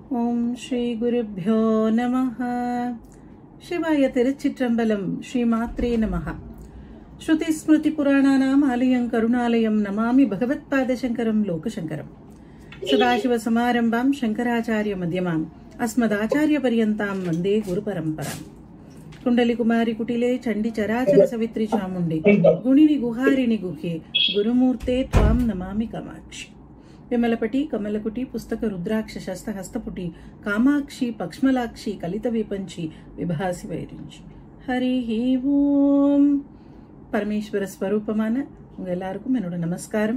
ஓம் ஸ்ரீ குருப்பியோ நமः சிவாய திருச்சிற்றம்பலம் ஸ்ரீ மாத்ரே நமः ஸ்ருதி ஸ்மிருதி புராணானாம் ஆலயம் கருணாலயம் நமாமி பகவத்பாதசங்கரம் லோகசங்கரம் சதாசிவசமாரம்பாம் சங்கராச்சாரிய மத்தியமாம் அஸ்மதாச்சாரிய பரியந்தாம் வந்தே குரு பரம்பராம் குண்டலி குமாரி குட்டிலே சண்டி சராச்சர சவித்ரி சாமுண்டி குணினி குஹாரிணி குஹே குருமூர்த்தே த்வாம் நமாமி காமாட்சி విమలపటి కమలకుటి పుస్తక రుద్రాక్ష శస్త హస్తపుటి కామాక్షి పక్ష్మలాక్షి కలిత విపంచి విభాసి వైరించి ஹரி ஓம் பரமேஸ்வர ஸ்வரூபமான உங்க எல்லாருக்கும் என்னோட நமஸ்காரம்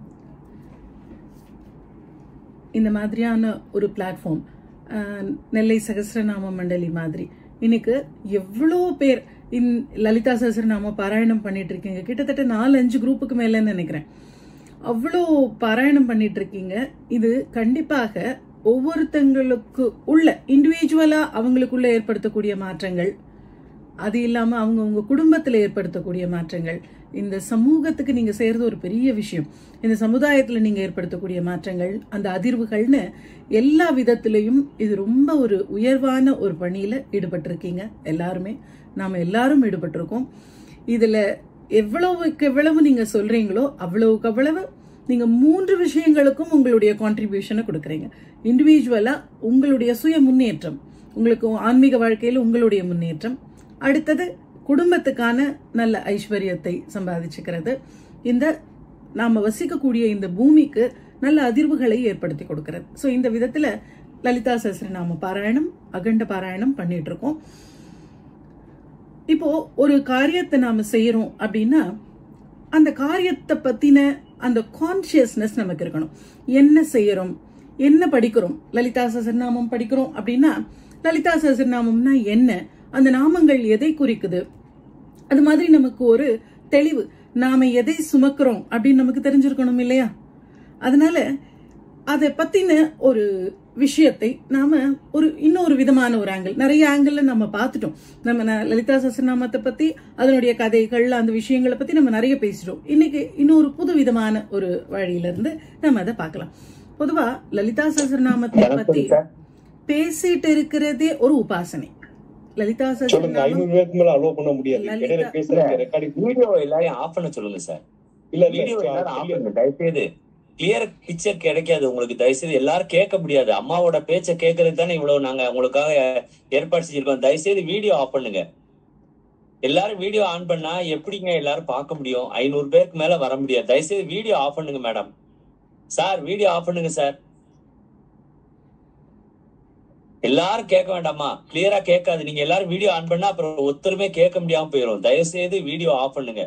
இந்த மாதிரியான ஒரு பிளாட்ஃபார்ம் நெல்லை சகசிரநாம மண்டலி மாதிரி இன்னைக்கு எவ்வளோ பேர் இந் லலிதா சகசிரநாம பாராயணம் பண்ணிட்டு இருக்கீங்க கிட்டத்தட்ட நாலு அஞ்சு குரூப்புக்கு மேலன்னு நினைக்கிறேன் அவ்வளோ பாராயணம் பண்ணிட்டு இருக்கீங்க இது கண்டிப்பாக ஒவ்வொருத்தங்களுக்கு உள்ள இண்டிவிஜுவலா அவங்களுக்குள்ள ஏற்படுத்தக்கூடிய மாற்றங்கள் அது இல்லாம அவங்க உங்க குடும்பத்துல ஏற்படுத்தக்கூடிய மாற்றங்கள் இந்த சமூகத்துக்கு நீங்க செய்யறது ஒரு பெரிய விஷயம் இந்த சமுதாயத்துல நீங்க ஏற்படுத்தக்கூடிய மாற்றங்கள் அந்த அதிர்வுகள்னு எல்லா விதத்திலையும் இது ரொம்ப ஒரு உயர்வான ஒரு பணியில ஈடுபட்டிருக்கீங்க எல்லாருமே நாம எல்லாரும் ஈடுபட்டிருக்கோம் இதுல எவ்வளவுக்கு எவ்வளவு நீங்க சொல்றீங்களோ அவ்வளவுக்கு அவ்வளவு நீங்க மூன்று விஷயங்களுக்கும் உங்களுடைய கான்ட்ரிபியூஷனை கொடுக்குறீங்க இண்டிவிஜுவலா உங்களுடைய சுய முன்னேற்றம் உங்களுக்கு ஆன்மீக வாழ்க்கையில் உங்களுடைய முன்னேற்றம் அடுத்தது குடும்பத்துக்கான நல்ல ஐஸ்வர்யத்தை சம்பாதிச்சுக்கிறது இந்த நாம வசிக்கக்கூடிய இந்த பூமிக்கு நல்ல அதிர்வுகளை ஏற்படுத்தி கொடுக்கிறது ஸோ இந்த விதத்துல லலிதா சஹஸ்ரநாம பாராயணம் அகண்ட பாராயணம் பண்ணிட்டு இருக்கோம் இப்போ ஒரு காரியத்தை நாம செய்யறோம் அப்படின்னா அந்த காரியத்தை பத்தின அந்த கான்சியஸ்னஸ் நமக்கு இருக்கணும் என்ன செய்யறோம் என்ன படிக்கிறோம் லலிதா சஹஸ்ரநாமம் படிக்கிறோம் அப்படின்னா லலிதா சஹஸ்ரநாமம்னா என்ன அந்த நாமங்கள் எதை குறிக்குது அது மாதிரி நமக்கு ஒரு தெளிவு நாம எதை சுமக்கிறோம் அப்படின்னு நமக்கு தெரிஞ்சிருக்கணும் இல்லையா அதனால அதை பத்தின ஒரு விஷயத்தை நாம ஒரு இன்னொரு விதமான ஒரு ஆங்கிள் நிறைய ஆங்கிள் நம்ம பார்த்துட்டோம் நம்ம ந- லலிதா சஹஸ்ரநாமத்தை பத்தி அதனுடைய கதைகள் அந்த விஷயங்களை பத்தி நம்ம நிறைய பேசிட்டோம் இன்னைக்கு இன்னொரு புது விதமான ஒரு வழியில இருந்து நம்ம அதை பார்க்கலாம் பொதுவா லலிதா சஹஸ்ரநாமத்தை பத்தி பேசிட்டு இருக்கிறதே ஒரு உபாசனை லலிதா சொல்லுங்க சஹஸ்ரநாமம் ஐநூறு பேருக்கு மேல அலோவ் பண்ண முடியாது லலிதா- இடையில பேசுறதுக்கு ரெக்கார்டிங் வீடியோ எல்லாரையும் ஆஃப் பண்ண சொல்லுங்க சார் இல்ல வீடியோ இல்ல எல்லாரும் ஆஃப் clear. பண்ணுங்க தயவுசெய்து கிளியர் பிக்சர் கிடைக்காது உங்களுக்கு தயவுசெய்து எல்லாரும் கேட்க முடியாது அம்மாவோட பேச்ச கேட்கறதுக்கு தானே இவ்வளவு நாங்க உங்களுக்காக ஏற்பாடு செஞ்சிருக்கோம் தயவுசெய்து வீடியோ ஆஃப் பண்ணுங்க எல்லாரும் வீடியோ ஆன் பண்ணா எப்படிங்க எல்லாரும் பார்க்க முடியும் ஐநூறு பேருக்கு மேல வர முடியாது தயவுசெய்து வீடியோ ஆஃப் பண்ணுங்க மேடம் சார் வீடியோ ஆஃப் பண்ணுங்க சார் எல்லாரும் கேட்க வேண்டாமா கிளியரா கேட்காது நீங்க எல்லாரும் வீடியோ ஆன் பண்ணா அப்புறம் ஒருத்தருமே கேட்க முடியாம போயிடும் தயவுசெய்து வீடியோ ஆஃப் பண்ணுங்க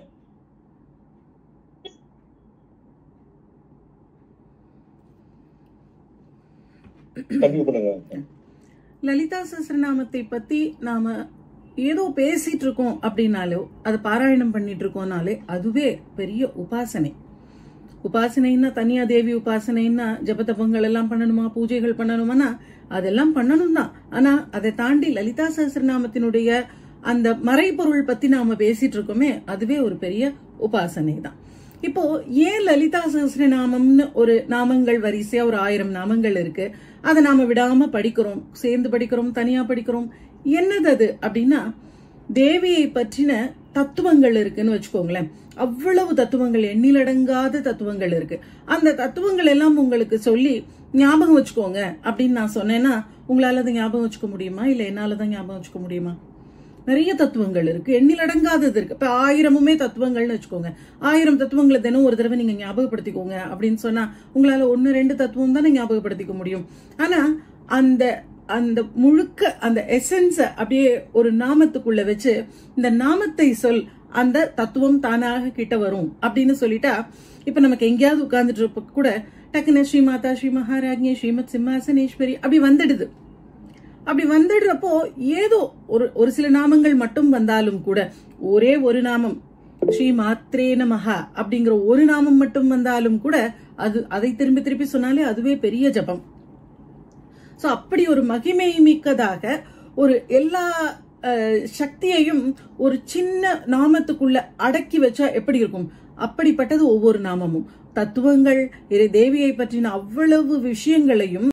கண்டிப்பா பண்ணுங்க லலிதா சஹஸ்ரநாமத்தை பத்தி நாம ஏதோ பேசிட்டு இருக்கோம் அப்படின்னாலோ அது பாராயணம் பண்ணிட்டு இருக்கோம்னாலே அதுவே பெரிய உபாசனை உபாசனைன்னா தனியா தேவி உபாசனைன்னா ஜபதபங்கள் எல்லாம் பண்ணணுமா பூஜைகள் பண்ணணுமானா அதெல்லாம் பண்ணணும் தான் ஆனா அதை தாண்டி லலிதா சஹஸ்ரநாமத்தினுடைய அந்த மறைபொருள் பத்தி நாம பேசிட்டு இருக்கோமே அதுவே ஒரு பெரிய உபாசனை தான் இப்போ ஏன் லலிதா சஹஸ்ரநாமம்னு ஒரு நாமங்கள் வரிசையா ஒரு ஆயிரம் நாமங்கள் இருக்கு அதை நாம விடாம படிக்கிறோம் சேர்ந்து படிக்கிறோம் தனியா படிக்கிறோம் என்னது அது அப்படின்னா தேவியை பற்றின தத்துவங்கள் இருக்குன்னு வச்சுக்கோங்களேன் அவ்வளவு தத்துவங்கள் எண்ணிலடங்காத தத்துவங்கள் இருக்கு அந்த தத்துவங்கள் எல்லாம் உங்களுக்கு சொல்லி ஞாபகம் வச்சுக்கோங்க அப்படின்னு நான் சொன்னேன்னா உங்களால அதை ஞாபகம் வச்சுக்க முடியுமா இல்ல என்னால தான் ஞாபகம் வச்சுக்க முடியுமா நிறைய தத்துவங்கள் இருக்கு எண்ணிலடங்காதது இருக்கு இப்ப ஆயிரமுமே தத்துவங்கள்னு வச்சுக்கோங்க ஆயிரம் தத்துவங்களை தினம் ஒரு தடவை நீங்க ஞாபகப்படுத்திக்கோங்க அப்படின்னு சொன்னா உங்களால ஒன்னு ரெண்டு தத்துவம் தானே ஞாபகப்படுத்திக்க முடியும் ஆனா அந்த அந்த முழுக்க அந்த எசன்ஸ அப்படியே ஒரு நாமத்துக்குள்ள வச்சு இந்த நாமத்தை சொல் அந்த தத்துவம் தானாக கிட்ட வரும் அப்படின்னு சொல்லிட்டா இப்ப நமக்கு எங்கேயாவது உட்கார்ந்துட்டு இருப்ப கூட டக்குன்னு ஸ்ரீ மாதா ஸ்ரீ மகாராஜ்ஞி ஸ்ரீமத் சிம்மாசனேஸ்வரி அப்படி வந்துடுது அப்படி வந்துடுறப்போ ஏதோ ஒரு ஒரு சில நாமங்கள் மட்டும் வந்தாலும் கூட ஒரே ஒரு நாமம் ஸ்ரீ மாத்ரே நமஹா அப்படிங்கிற ஒரு நாமம் மட்டும் வந்தாலும் கூட அது அதை திருப்பி திருப்பி சொன்னாலே அதுவே பெரிய ஜபம் சோ அப்படி ஒரு மகிமை மிக்கதாக ஒரு எல்லா அஹ், சக்தியையும் ஒரு சின்ன நாமத்துக்குள்ள அடக்கி வச்சா எப்படி இருக்கும் அப்படிப்பட்டது ஒவ்வொரு நாமமும் தத்துவங்கள் இறை தேவியை பற்றின அவ்வளவு விஷயங்களையும்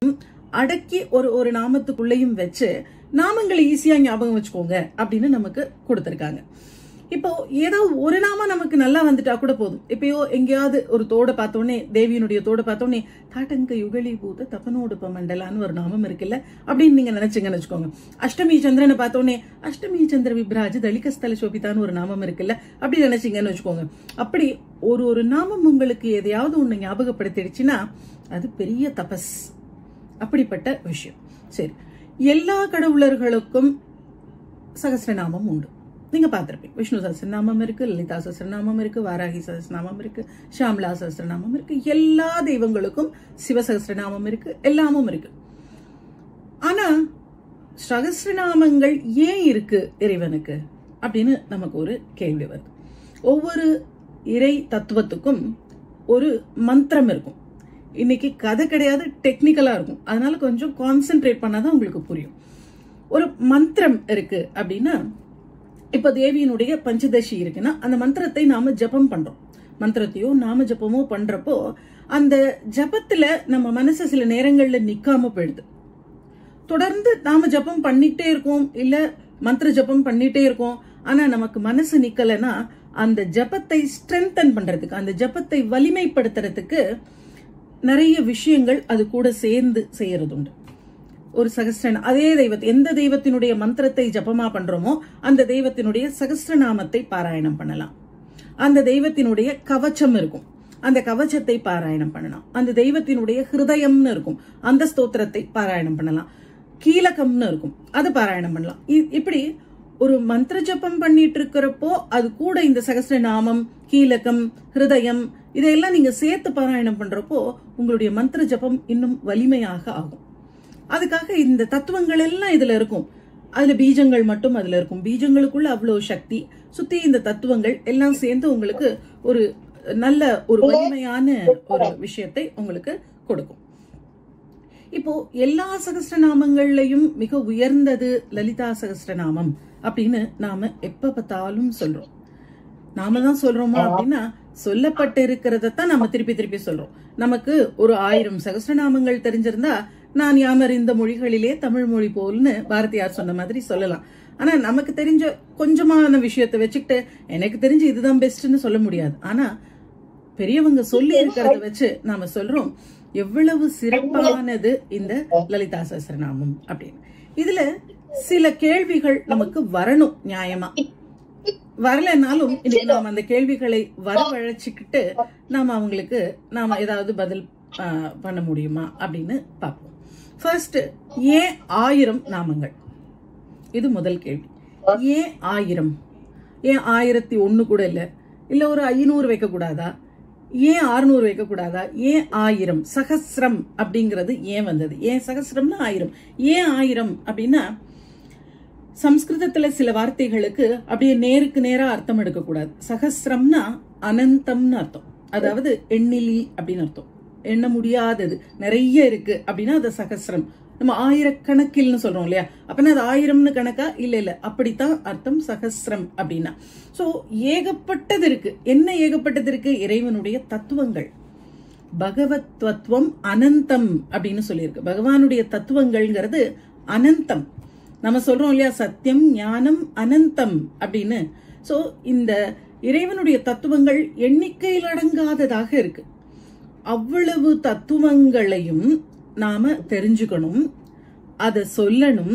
அடக்கி ஒரு ஒரு நாமத்துக்குள்ளேயும் வச்சு நாமங்களை ஈஸியா ஞாபகம் வச்சுக்கோங்க அப்படின்னு நமக்கு கொடுத்திருக்காங்க இப்போ ஏதோ ஒரு நாமம் நமக்கு நல்லா வந்துட்டா கூட போதும் இப்பயோ எங்கேயாவது ஒரு தோட பார்த்தோன்னே தேவியினுடைய தோட பார்த்தோன்னே தாட்டங்க யுகலி பூத தபனோடுப்ப மண்டலான்னு ஒரு நாமம் இருக்குல்ல அப்படின்னு நீங்க நினைச்சீங்கன்னு வச்சுக்கோங்க அஷ்டமி சந்திரனை பார்த்தோன்னே அஷ்டமி சந்திர விப்ராஜ் தலிகஸ்தல சோபிதான்னு ஒரு நாமம் இருக்குல்ல அப்படி நினைச்சீங்கன்னு வச்சுக்கோங்க அப்படி ஒரு ஒரு நாமம் உங்களுக்கு எதையாவது ஒண்ணு ஞாபகப்படுத்திடுச்சுன்னா அது பெரிய தபஸ் அப்படிப்பட்ட விஷயம் சரி எல்லா கடவுளர்களுக்கும் சகசிரநாமம் உண்டு நீங்க பார்த்திருப்பீங்க விஷ்ணு சஹஸ்ரநாமம் இருக்கு லலிதா சஹஸ்ரநாமம் இருக்கு வாராகி சஹஸ்ரநாமம் இருக்கு ஷாம்லா சஹஸ்ரநாமம் இருக்கு எல்லா தெய்வங்களுக்கும் சிவ சஹஸ்ரநாமம் இருக்கு எல்லாமும் இருக்கு ஆனா சகசிரநாமங்கள் ஏன் இருக்கு இறைவனுக்கு அப்படின்னு நமக்கு ஒரு கேள்வி வருது ஒவ்வொரு இறை தத்துவத்துக்கும் ஒரு மந்திரம் இருக்கும் இன்னைக்கு கதை கிடையாது டெக்னிக்கலா இருக்கும் அதனால கொஞ்சம் கான்சென்ட்ரேட் பண்ணாதான் உங்களுக்கு புரியும் ஒரு மந்திரம் இருக்கு அப்படின்னா இப்ப தேவியினுடைய பஞ்சதசி இருக்குன்னா அந்த மந்திரத்தை நாம ஜபம் பண்றோம் மந்திரத்தையோ நாம ஜபமோ பண்றப்போ அந்த ஜபத்துல நம்ம மனசு சில நேரங்கள்ல நிக்காம போயிடுது தொடர்ந்து நாம ஜபம் பண்ணிட்டே இருக்கோம் இல்ல மந்திர ஜபம் பண்ணிட்டே இருக்கோம் ஆனா நமக்கு மனசு நிக்கலைன்னா அந்த ஜபத்தை ஸ்ட்ரென்தன் பண்றதுக்கு அந்த ஜபத்தை வலிமைப்படுத்துறதுக்கு நிறைய விஷயங்கள் அது கூட சேர்ந்து செய்யறது உண்டு ஒரு சகஸ்ரன் அதே தெய்வத்தை எந்த தெய்வத்தினுடைய மந்திரத்தை ஜபமா பண்றோமோ அந்த தெய்வத்தினுடைய சகஸ்ரநாமத்தை பாராயணம் பண்ணலாம் அந்த தெய்வத்தினுடைய கவச்சம் இருக்கும் அந்த கவச்சத்தை பாராயணம் பண்ணலாம் அந்த தெய்வத்தினுடைய ஹிருதயம்னு இருக்கும் அந்த ஸ்தோத்திரத்தை பாராயணம் பண்ணலாம் கீலகம்னு இருக்கும் அது பாராயணம் பண்ணலாம் இ- இப்படி ஒரு மந்திர ஜபம் பண்ணிட்டு இருக்கிறப்போ அது கூட இந்த சகஸ்ரநாமம் கீலகம் ஹிருதயம் இதையெல்லாம் நீங்க சேர்த்து பாராயணம் பண்றப்போ உங்களுடைய மந்திர ஜபம் இன்னும் வலிமையாக ஆகும் அதுக்காக இந்த தத்துவங்கள் எல்லாம் இதுல இருக்கும் அதுல பீஜங்கள் மட்டும் அதுல இருக்கும் பீஜங்களுக்குள்ள அவ்வளவு சக்தி சுத்தி இந்த தத்துவங்கள் எல்லாம் சேர்ந்து உங்களுக்கு ஒரு நல்ல ஒரு வலிமையான ஒரு விஷயத்தை உங்களுக்கு கொடுக்கும் இப்போ எல்லா சகஸ்ரநாமங்கள்லயும் மிக உயர்ந்தது லலிதா சகஸ்ரநாமம் அப்படின்னு நாம எப்ப பார்த்தாலும் சொல்றோம் நாம தான் சொல்றோமா அப்படின்னா சொல்லப்பட்டு இருக்கிறதான் நம்ம திருப்பி திருப்பி சொல்றோம் நமக்கு ஒரு ஆயிரம் சகஸ்ரநாமங்கள் தெரிஞ்சிருந்தா நான் யாமறிந்த மொழிகளிலே தமிழ் மொழி போல்னு பாரதியார் சொன்ன மாதிரி சொல்லலாம் ஆனா நமக்கு தெரிஞ்ச கொஞ்சமான விஷயத்தை வச்சுக்கிட்டு எனக்கு தெரிஞ்சு இதுதான் பெஸ்ட்னு சொல்ல முடியாது ஆனா பெரியவங்க சொல்லி இருக்கிறத வச்சு நாம சொல்றோம் எவ்வளவு சிறப்பானது இந்த லலிதா சஹஸ்ரநாமம் அப்படின்னு இதுல சில கேள்விகள் நமக்கு வரணும் நியாயமா வரலைனாலும் இன்னைக்கு நாம அந்த கேள்விகளை வரவழைச்சுக்கிட்டு நாம அவங்களுக்கு நாம ஏதாவது பதில் ஆ, பண்ண முடியுமா அப்படின்னு பார்ப்போம் ஃபர்ஸ்ட் ஏன் ஆயிரம் நாமங்கள் இது முதல் கேள்வி ஏன் ஆயிரம் ஏன் ஆயிரத்தி ஒண்ணு கூட இல்ல இல்ல ஒரு ஐநூறு வைக்க கூடாதா ஏன் அறுநூறு வைக்க கூடாதா ஏன் ஆயிரம் சகஸ்ரம் அப்படிங்கிறது ஏன் வந்தது ஏன் சகஸ்ரம்னா ஆயிரம் ஏன் ஆயிரம் அப்படின்னா சம்ஸ்கிருதத்துல சில வார்த்தைகளுக்கு அப்படியே நேருக்கு நேரா அர்த்தம் எடுக்க கூடாது சகஸ்ரம்னா அனந்தம்னு அர்த்தம் அதாவது எண்ணிலி அப்படின்னு அர்த்தம் எண்ண முடியாதது நிறைய இருக்கு அப்படின்னா அது சகஸ்ரம் நம்ம ஆயிரக்கணக்கில்னு சொல்றோம் இல்லையா அப்பனா அது ஆயிரம்னு கணக்கா இல்ல இல்ல அப்படித்தான் அர்த்தம் சகஸ்ரம் அப்படின்னா சோ ஏகப்பட்டது இருக்கு என்ன ஏகப்பட்டது இருக்கு இறைவனுடைய தத்துவங்கள் பகவத் தத்துவம் அனந்தம் அப்படின்னு சொல்லியிருக்கு பகவானுடைய தத்துவங்கள்ங்கிறது அனந்தம் நம்ம சொல்றோம் இல்லையா சத்தியம் ஞானம் அனந்தம் அப்படின்னு சோ இந்த இறைவனுடைய தத்துவங்கள் எண்ணிக்கையில் அடங்காததாக இருக்கு அவ்வளவு தத்துவங்களையும் நாம தெரிஞ்சுக்கணும் அதை சொல்லணும்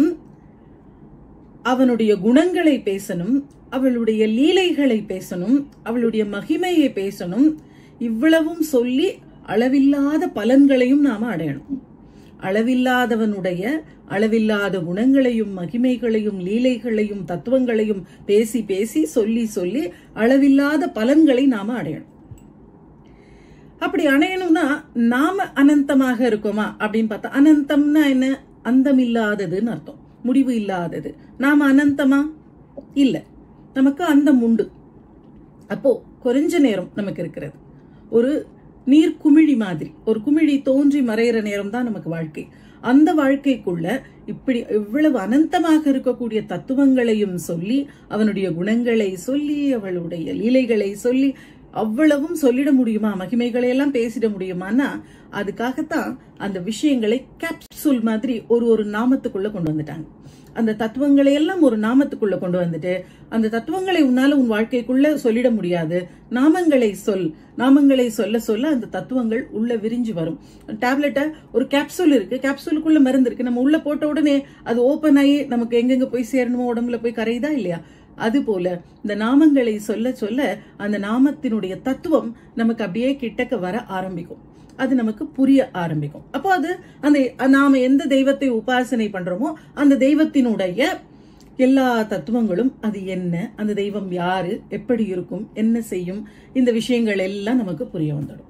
அவனுடைய குணங்களை பேசணும் அவளுடைய லீலைகளை பேசணும் அவளுடைய மகிமையை பேசணும் இவ்வளவும் சொல்லி அளவில்லாத பலன்களையும் நாம அடையணும் அளவில்லாதவனுடைய அளவில்லாத குணங்களையும் மகிமைகளையும் லீலைகளையும் தத்துவங்களையும் பேசி பேசி சொல்லி சொல்லி அளவில்லாத பலன்களை நாம அடையணும் அப்படி அணையணும்னா நாம அனந்தமாக இருக்கோமா அப்படின்னு பார்த்தா அனந்தம்னா என்ன அந்தமில்லாததுன்னு அர்த்தம் முடிவு இல்லாதது நாம அனந்தமா இல்ல நமக்கு அந்தம் உண்டு அப்போ குறைஞ்ச நேரம் நமக்கு இருக்கிறது ஒரு நீர் குமிழி மாதிரி ஒரு குமிழி தோன்றி மறையிற நேரம் தான் நமக்கு வாழ்க்கை அந்த வாழ்க்கைக்குள்ள இப்படி இவ்வளவு அனந்தமாக இருக்கக்கூடிய தத்துவங்களையும் சொல்லி அவனுடைய குணங்களை சொல்லி அவளுடைய லீலைகளை சொல்லி அவ்வளவும் சொல்லிட முடியுமா மகிமைகளை எல்லாம் பேசிட முடியுமான்னா அதுக்காகத்தான் அந்த விஷயங்களை கேப்சூல் மாதிரி ஒரு ஒரு நாமத்துக்குள்ள கொண்டு வந்துட்டாங்க அந்த தத்துவங்களை எல்லாம் ஒரு நாமத்துக்குள்ள கொண்டு வந்துட்டு அந்த தத்துவங்களை உன்னால உன் வாழ்க்கைக்குள்ள சொல்லிட முடியாது நாமங்களை சொல் நாமங்களை சொல்ல சொல்ல அந்த தத்துவங்கள் உள்ள விரிஞ்சு வரும் டேப்லெட்டை ஒரு கேப்சூல் இருக்கு கேப்சூலுக்குள்ள மருந்து இருக்கு நம்ம உள்ள போட்ட உடனே அது ஓபன் ஆகி நமக்கு எங்கெங்க போய் சேரணுமோ உடம்புல போய் கரையுதா இல்லையா அது போல இந்த நாமங்களை சொல்ல சொல்ல அந்த நாமத்தினுடைய தத்துவம் நமக்கு அப்படியே கிட்டக்க வர ஆரம்பிக்கும் அது நமக்கு புரிய ஆரம்பிக்கும் அப்போ அது அந்த நாம எந்த தெய்வத்தை உபாசனை பண்றோமோ அந்த தெய்வத்தினுடைய எல்லா தத்துவங்களும் அது என்ன அந்த தெய்வம் யாரு எப்படி இருக்கும் என்ன செய்யும் இந்த விஷயங்கள் எல்லாம் நமக்கு புரிய வந்துடும்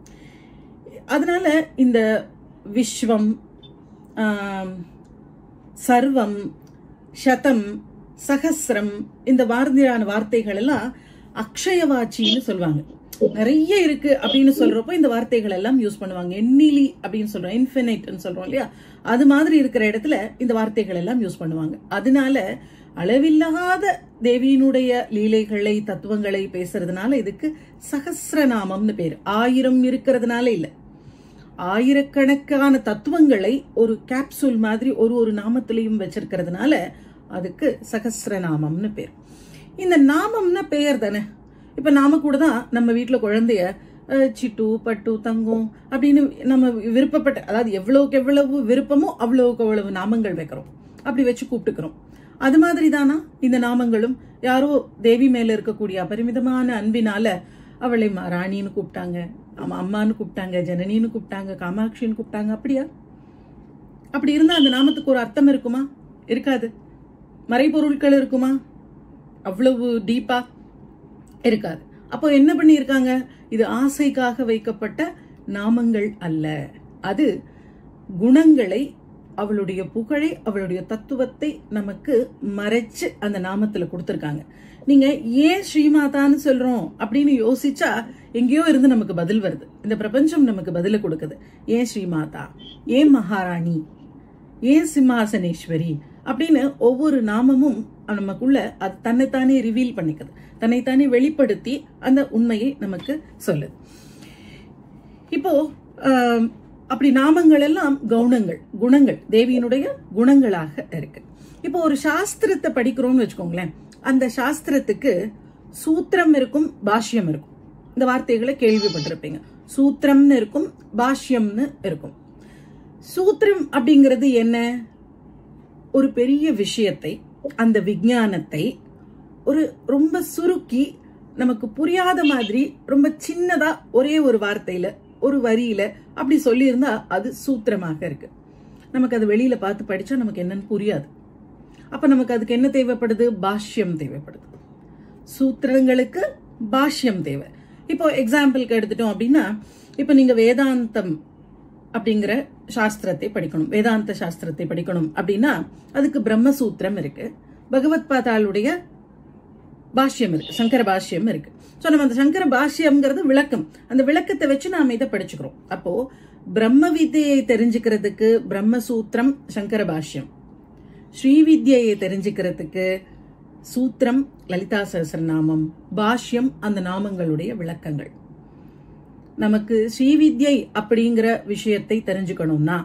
அதனால இந்த விஸ்வம் ஆம், சர்வம் சதம் சகஸ்ரம் இந்த வார்த்தையான வார்த்தைகள் எல்லாம் அக்ஷயவாச்சின்னு சொல்லுவாங்க நிறைய இருக்கு அப்படின்னு சொல்றப்போ இந்த வார்த்தைகள் எல்லாம் யூஸ் பண்ணுவாங்க எண்ணிலி அப்படின்னு சொல்றோம் இன்ஃபினைட்னு சொல்றோம் இல்லையா அது மாதிரி இருக்கிற இடத்துல இந்த வார்த்தைகள் எல்லாம் யூஸ் பண்ணுவாங்க அதனால அளவில்லாத தேவியினுடைய லீலைகளை தத்துவங்களை பேசுறதுனால இதுக்கு சகஸ்ரநாமம்னு பேரு ஆயிரம் இருக்கிறதுனால இல்ல ஆயிரக்கணக்கான தத்துவங்களை ஒரு கேப்சூல் மாதிரி ஒரு ஒரு நாமத்திலையும் வச்சிருக்கிறதுனால அதுக்கு சகஸ்ரநாமம்னு பேர் இந்த நாமம்னா பெயர் தானே இப்ப நாம கூட தான் நம்ம வீட்டுல குழந்தைய அஹ், சிட்டு பட்டு தங்கம் அப்படின்னு நம்ம விருப்பப்பட்ட அதாவது எவ்வளவுக்கு எவ்வளவு விருப்பமோ அவ்வளவுக்கு அவ்வளவு நாமங்கள் வைக்கிறோம் அப்படி வச்சு கூப்பிட்டுக்கிறோம் அது மாதிரி தானா இந்த நாமங்களும் யாரோ தேவி மேல இருக்கக்கூடிய அபரிமிதமான அன்பினால அவளை ம- ராணின்னு கூப்பிட்டாங்க அம்மா அம்மான்னு கூப்பிட்டாங்க ஜனனின்னு கூப்பிட்டாங்க காமாட்சின்னு கூப்பிட்டாங்க அப்படியா அப்படி இருந்தா அந்த நாமத்துக்கு ஒரு அர்த்தம் இருக்குமா இருக்காது மறைபொருட்கள் இருக்குமா அவ்வளவு டீப்பா இருக்காது அப்போ என்ன பண்ணியிருக்காங்க இது ஆசைக்காக வைக்கப்பட்ட நாமங்கள் அல்ல அது குணங்களை அவளுடைய புகழை அவளுடைய தத்துவத்தை நமக்கு மறைச்சு அந்த நாமத்துல கொடுத்திருக்காங்க நீங்க ஏன் ஸ்ரீமாதான்னு சொல்றோம் அப்படின்னு யோசிச்சா எங்கேயோ இருந்து நமக்கு பதில் வருது இந்த பிரபஞ்சம் நமக்கு பதில கொடுக்குது ஏன் ஸ்ரீமாதா ஏன் மகாராணி ஏன் சிம்மாசனேஸ்வரி அப்படின்னு ஒவ்வொரு நாமமும் நமக்குள்ள அது தன்னைத்தானே ரிவீல் பண்ணிக்குது தன்னைத்தானே வெளிப்படுத்தி அந்த உண்மையை நமக்கு சொல்லுது இப்போ ஆம், அப்படி நாமங்கள் எல்லாம் கவுனங்கள் குணங்கள் தேவியினுடைய குணங்களாக இருக்கு இப்போ ஒரு சாஸ்திரத்தை படிக்கிறோம்னு வச்சுக்கோங்களேன் அந்த சாஸ்திரத்துக்கு சூத்திரம் இருக்கும் பாஷ்யம் இருக்கும் இந்த வார்த்தைகளை கேள்விப்பட்டிருப்பீங்க சூத்திரம்னு இருக்கும் பாஷ்யம்னு இருக்கும் சூத்திரம் அப்படிங்கிறது என்ன ஒரு பெரிய விஷயத்தை அந்த விஞ்ஞானத்தை ஒரு ரொம்ப சுருக்கி நமக்கு புரியாத மாதிரி ரொம்ப சின்னதா ஒரே ஒரு வார்த்தையில ஒரு வரியில அப்படி சொல்லியிருந்தா அது சூத்திரமாக இருக்கு நமக்கு அது வெளியில பார்த்து படிச்சா நமக்கு என்னன்னு புரியாது அப்ப நமக்கு அதுக்கு என்ன தேவைப்படுது பாஷ்யம் தேவைப்படுது சூத்திரங்களுக்கு பாஷ்யம் தேவை இப்போ எக்ஸாம்பிளுக்கு எடுத்துட்டோம் அப்படின்னா இப்போ நீங்க வேதாந்தம் அப்படிங்கிற சாஸ்திரத்தை படிக்கணும் வேதாந்த சாஸ்திரத்தை படிக்கணும் அப்படின்னா அதுக்கு பிரம்மசூத்திரம் இருக்கு பகவத் பாதாளுடைய பாஷ்யம் இருக்கு சங்கர பாஷ்யம் இருக்கு சோ நம்ம அந்த சங்கர பாஷ்யம்ங்கிறது விளக்கம் அந்த விளக்கத்தை வச்சு நாம இதை படிச்சுக்கிறோம் அப்போ பிரம்ம வித்யை தெரிஞ்சுக்கிறதுக்கு பிரம்மசூத்திரம் சங்கர பாஷ்யம் ஸ்ரீவித்யை தெரிஞ்சுக்கிறதுக்கு சூத்திரம் லலிதா சஹஸ்ரநாமம் பாஷ்யம் அந்த நாமங்களுடைய விளக்கங்கள் நமக்கு ஸ்ரீவித்யை அப்படிங்கிற விஷயத்தை தெரிஞ்சுக்கணும்னா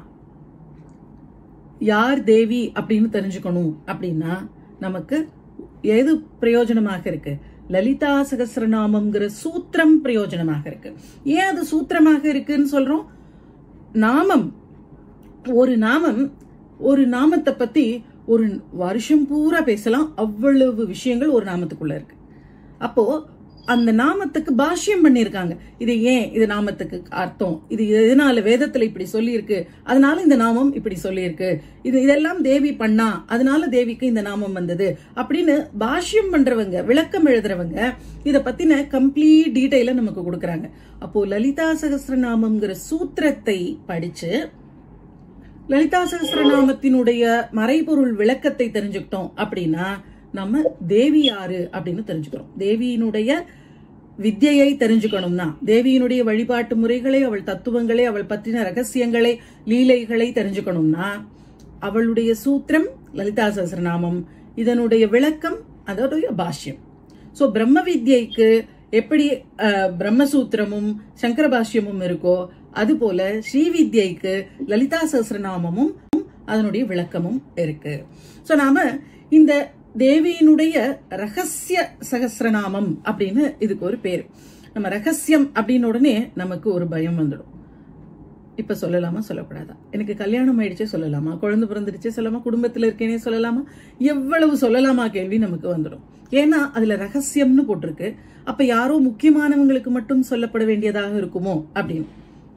யார் தேவி அப்படின்னு தெரிஞ்சுக்கணும் அப்படின்னா நமக்கு எது பிரயோஜனமாக இருக்கு லலிதா சகஸ்ரநாமம்ங்கிற சூத்திரம் பிரயோஜனமாக இருக்கு ஏன் அது சூத்திரமாக இருக்குன்னு சொல்றோம் நாமம் ஒரு நாமம் ஒரு நாமத்தை பத்தி ஒரு வருஷம் பூரா பேசலாம் அவ்வளவு விஷயங்கள் ஒரு நாமத்துக்குள்ள இருக்கு அப்போ அந்த நாமத்துக்கு பாஷ்யம் பண்ணியிருக்காங்க இது ஏன் இது நாமத்துக்கு அர்த்தம் இது எதனால வேதத்துல இப்படி சொல்லியிருக்கு அதனால இந்த நாமம் இப்படி சொல்லியிருக்கு இது இதெல்லாம் தேவி பண்ணா அதனால தேவிக்கு இந்த நாமம் வந்தது அப்படின்னு பாஷ்யம் பண்றவங்க விளக்கம் எழுதுறவங்க இத பத்தின கம்ப்ளீட் டீடைல நமக்கு கொடுக்கறாங்க அப்போ லலிதா சகஸ்ரநாமம்ங்கிற சூத்திரத்தை படிச்சு லலிதா சகஸ்ரநாமத்தினுடைய மறைபொருள் விளக்கத்தை தெரிஞ்சுக்கிட்டோம் அப்படின்னா நம்ம தேவி யாரு அப்படின்னு தெரிஞ்சுக்கிறோம் தேவியினுடைய வித்யை தெரிஞ்சுக்கணும்னா தேவியினுடைய வழிபாட்டு முறைகளை அவள் தத்துவங்களை அவள் பற்றின ரகசியங்களை லீலைகளை தெரிஞ்சுக்கணும்னா அவளுடைய சூத்திரம் லலிதா சகஸ்ரநாமம் இதனுடைய விளக்கம் அதோடைய பாஷ்யம் சோ பிரம்ம வித்யைக்கு எப்படி அஹ், பிரம்மசூத்திரமும் சங்கரபாஷ்யமும் இருக்கோ அதுபோல ஸ்ரீவித்யைக்கு லலிதா சஹஸ்ரநாமமும் அதனுடைய விளக்கமும் இருக்கு சோ நாம இந்த தேவியினுடைய ரகசிய சகஸ்ரநாமம் அப்படின்னு இதுக்கு ஒரு பேர் நம்ம ரகசியம் அப்படின்னு உடனே நமக்கு ஒரு பயம் வந்துடும் இப்ப சொல்லலாமா சொல்லக்கூடாதா எனக்கு கல்யாணம் ஆயிடுச்சே சொல்லலாமா குழந்தை பிறந்துடுச்சே சொல்லலாமா குடும்பத்துல இருக்கேனே சொல்லலாமா எவ்வளவு சொல்லலாமா கேள்வி நமக்கு வந்துடும் ஏன்னா அதுல ரகசியம்னு போட்டிருக்கு அப்ப யாரோ முக்கியமானவங்களுக்கு மட்டும் சொல்லப்பட வேண்டியதாக இருக்குமோ அப்படின்னு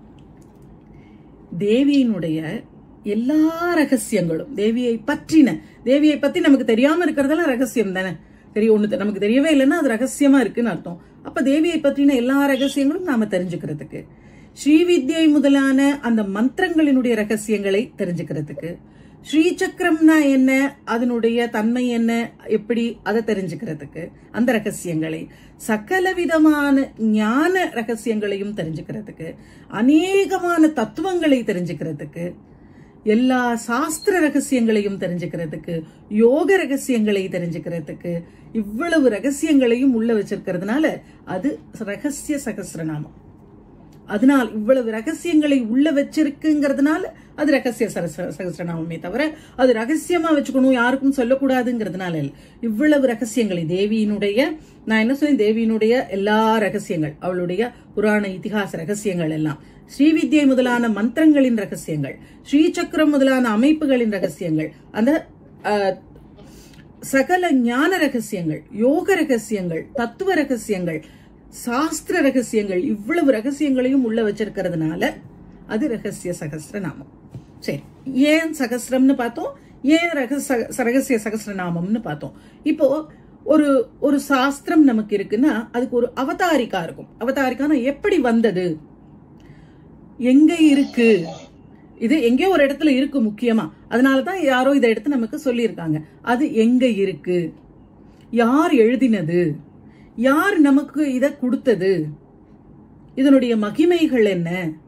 தேவியினுடைய எல்லா ரகசியங்களும் தேவியை பற்றின தேவியை பத்தி நமக்கு தெரியாம இருக்கிறதெல்லாம் ரகசியம் தானே தெரியும் ஒண்ணு நமக்கு தெரியவே இல்லைன்னா அது ரகசியமா இருக்குன்னு அர்த்தம் அப்ப தேவியை பற்றின எல்லா ரகசியங்களும் நாம தெரிஞ்சுக்கிறதுக்கு ஸ்ரீவித்யை முதலான அந்த மந்திரங்களினுடைய ரகசியங்களை தெரிஞ்சுக்கிறதுக்கு ஸ்ரீசக்கரம்னா என்ன அதனுடைய தன்மை என்ன எப்படி அதை தெரிஞ்சுக்கிறதுக்கு அந்த ரகசியங்களை சகல விதமான ஞான ரகசியங்களையும் தெரிஞ்சுக்கிறதுக்கு அநேகமான தத்துவங்களை தெரிஞ்சுக்கிறதுக்கு எல்லா சாஸ்திர ரகசியங்களையும் தெரிஞ்சுக்கிறதுக்கு யோக ரகசியங்களை தெரிஞ்சுக்கிறதுக்கு இவ்வளவு ரகசியங்களையும் உள்ள வச்சிருக்கிறதுனால அது ரகசிய சகசிரநாமம் அதனால் இவ்வளவு ரகசியங்களை உள்ள வச்சிருக்குங்கிறதுனால அது ரகசிய சரச- சகஸ்ரநாமமே தவிர அது ரகசியமா வச்சுக்கணும் யாருக்கும் சொல்லக்கூடாதுங்கிறதுனால இல்ல இவ்வளவு ரகசியங்களை தேவியினுடைய நான் என்ன சொன்னேன் தேவியினுடைய எல்லா ரகசியங்கள் அவளுடைய புராண இதிகாச ரகசியங்கள் எல்லாம் ஸ்ரீவித்யை முதலான மந்திரங்களின் ரகசியங்கள் ஸ்ரீசக்கரம் முதலான அமைப்புகளின் ரகசியங்கள் அந்த அஹ், சகல ஞான ரகசியங்கள் யோக ரகசியங்கள் தத்துவ ரகசியங்கள் சாஸ்திர ரகசியங்கள் இவ்வளவு ரகசியங்களையும் உள்ள வச்சிருக்கிறதுனால அது ரகசிய சகஸ்ரநாமம் சரி ஏன் சகஸ்ரம்னு பார்த்தோம் ஏன் ரகச ரகசிய சகஸ்ரநாமம்னு பார்த்தோம் இப்போ ஒரு ஒரு சாஸ்திரம் நமக்கு இருக்குன்னா அதுக்கு ஒரு அவதாரிக்கா இருக்கும் அவதாரிக்கான எப்படி வந்தது எங்க இருக்கு இது எங்கேயோ ஒரு இடத்துல இருக்கு முக்கியமா அதனாலதான் யாரோ இதை எடுத்து நமக்கு சொல்லியிருக்காங்க அது எங்க இருக்கு யார் எழுதினது யார் நமக்கு இத கொடுத்தது இதனுடைய மகிமைகள் என்ன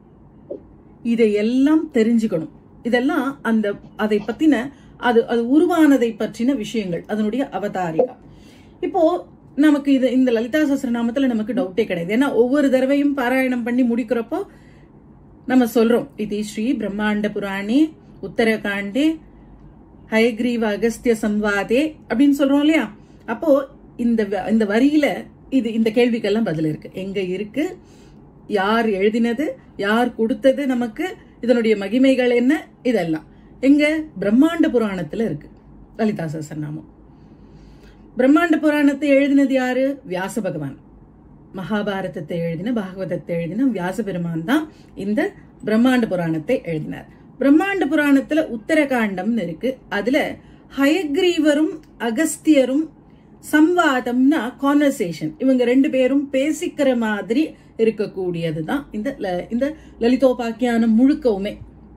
இதையெல்லாம் தெரிஞ்சுக்கணும் இதெல்லாம் அந்த அதை பத்தின அது அது உருவானதை பற்றின விஷயங்கள் அதனுடைய அவதாரிகா இப்போ நமக்கு இது இந்த லலிதா சஹஸ்ரநாமத்துல நமக்கு டவுட்டே கிடையாது ஏன்னா ஒவ்வொரு தடவையும் பாராயணம் பண்ணி முடிக்கிறப்போ நம்ம சொல்றோம் இது ஸ்ரீ பிரம்மாண்ட புராணே உத்தரகாண்டே ஹயக்ரீவ அகஸ்திய சம்வாதே அப்படின்னு சொல்றோம் இல்லையா அப்போ இந்த வ- இந்த வரியில இது இந்த கேள்விக்கெல்லாம் பதில் இருக்கு எங்க இருக்கு யார் எழுதினது யார் கொடுத்தது நமக்கு இதனுடைய மகிமைகள் என்ன இதெல்லாம் எங்க பிரம்மாண்ட புராணத்துல இருக்கு லலிதா சஹஸ்ரநாமம் பிரம்மாண்ட புராணத்தை எழுதினது யாரு வியாச பகவான் மகாபாரதத்தை எழுதின பாகவதத்தை எழுதின வியாச பெருமான் தான் இந்த பிரம்மாண்ட புராணத்தை எழுதினார் பிரம்மாண்ட புராணத்துல உத்தரகாண்டம்னு இருக்கு அதுல ஹயக்ரீவரும் அகஸ்தியரும் சம்வாதம்னா கான்வர்சேஷன் இவங்க ரெண்டு பேரும் பேசிக்கிற மாதிரி இருக்கக்கூடியதுதான் இந்த ல- இந்த லலிதோபாக்கியானம் முழுக்கவுமே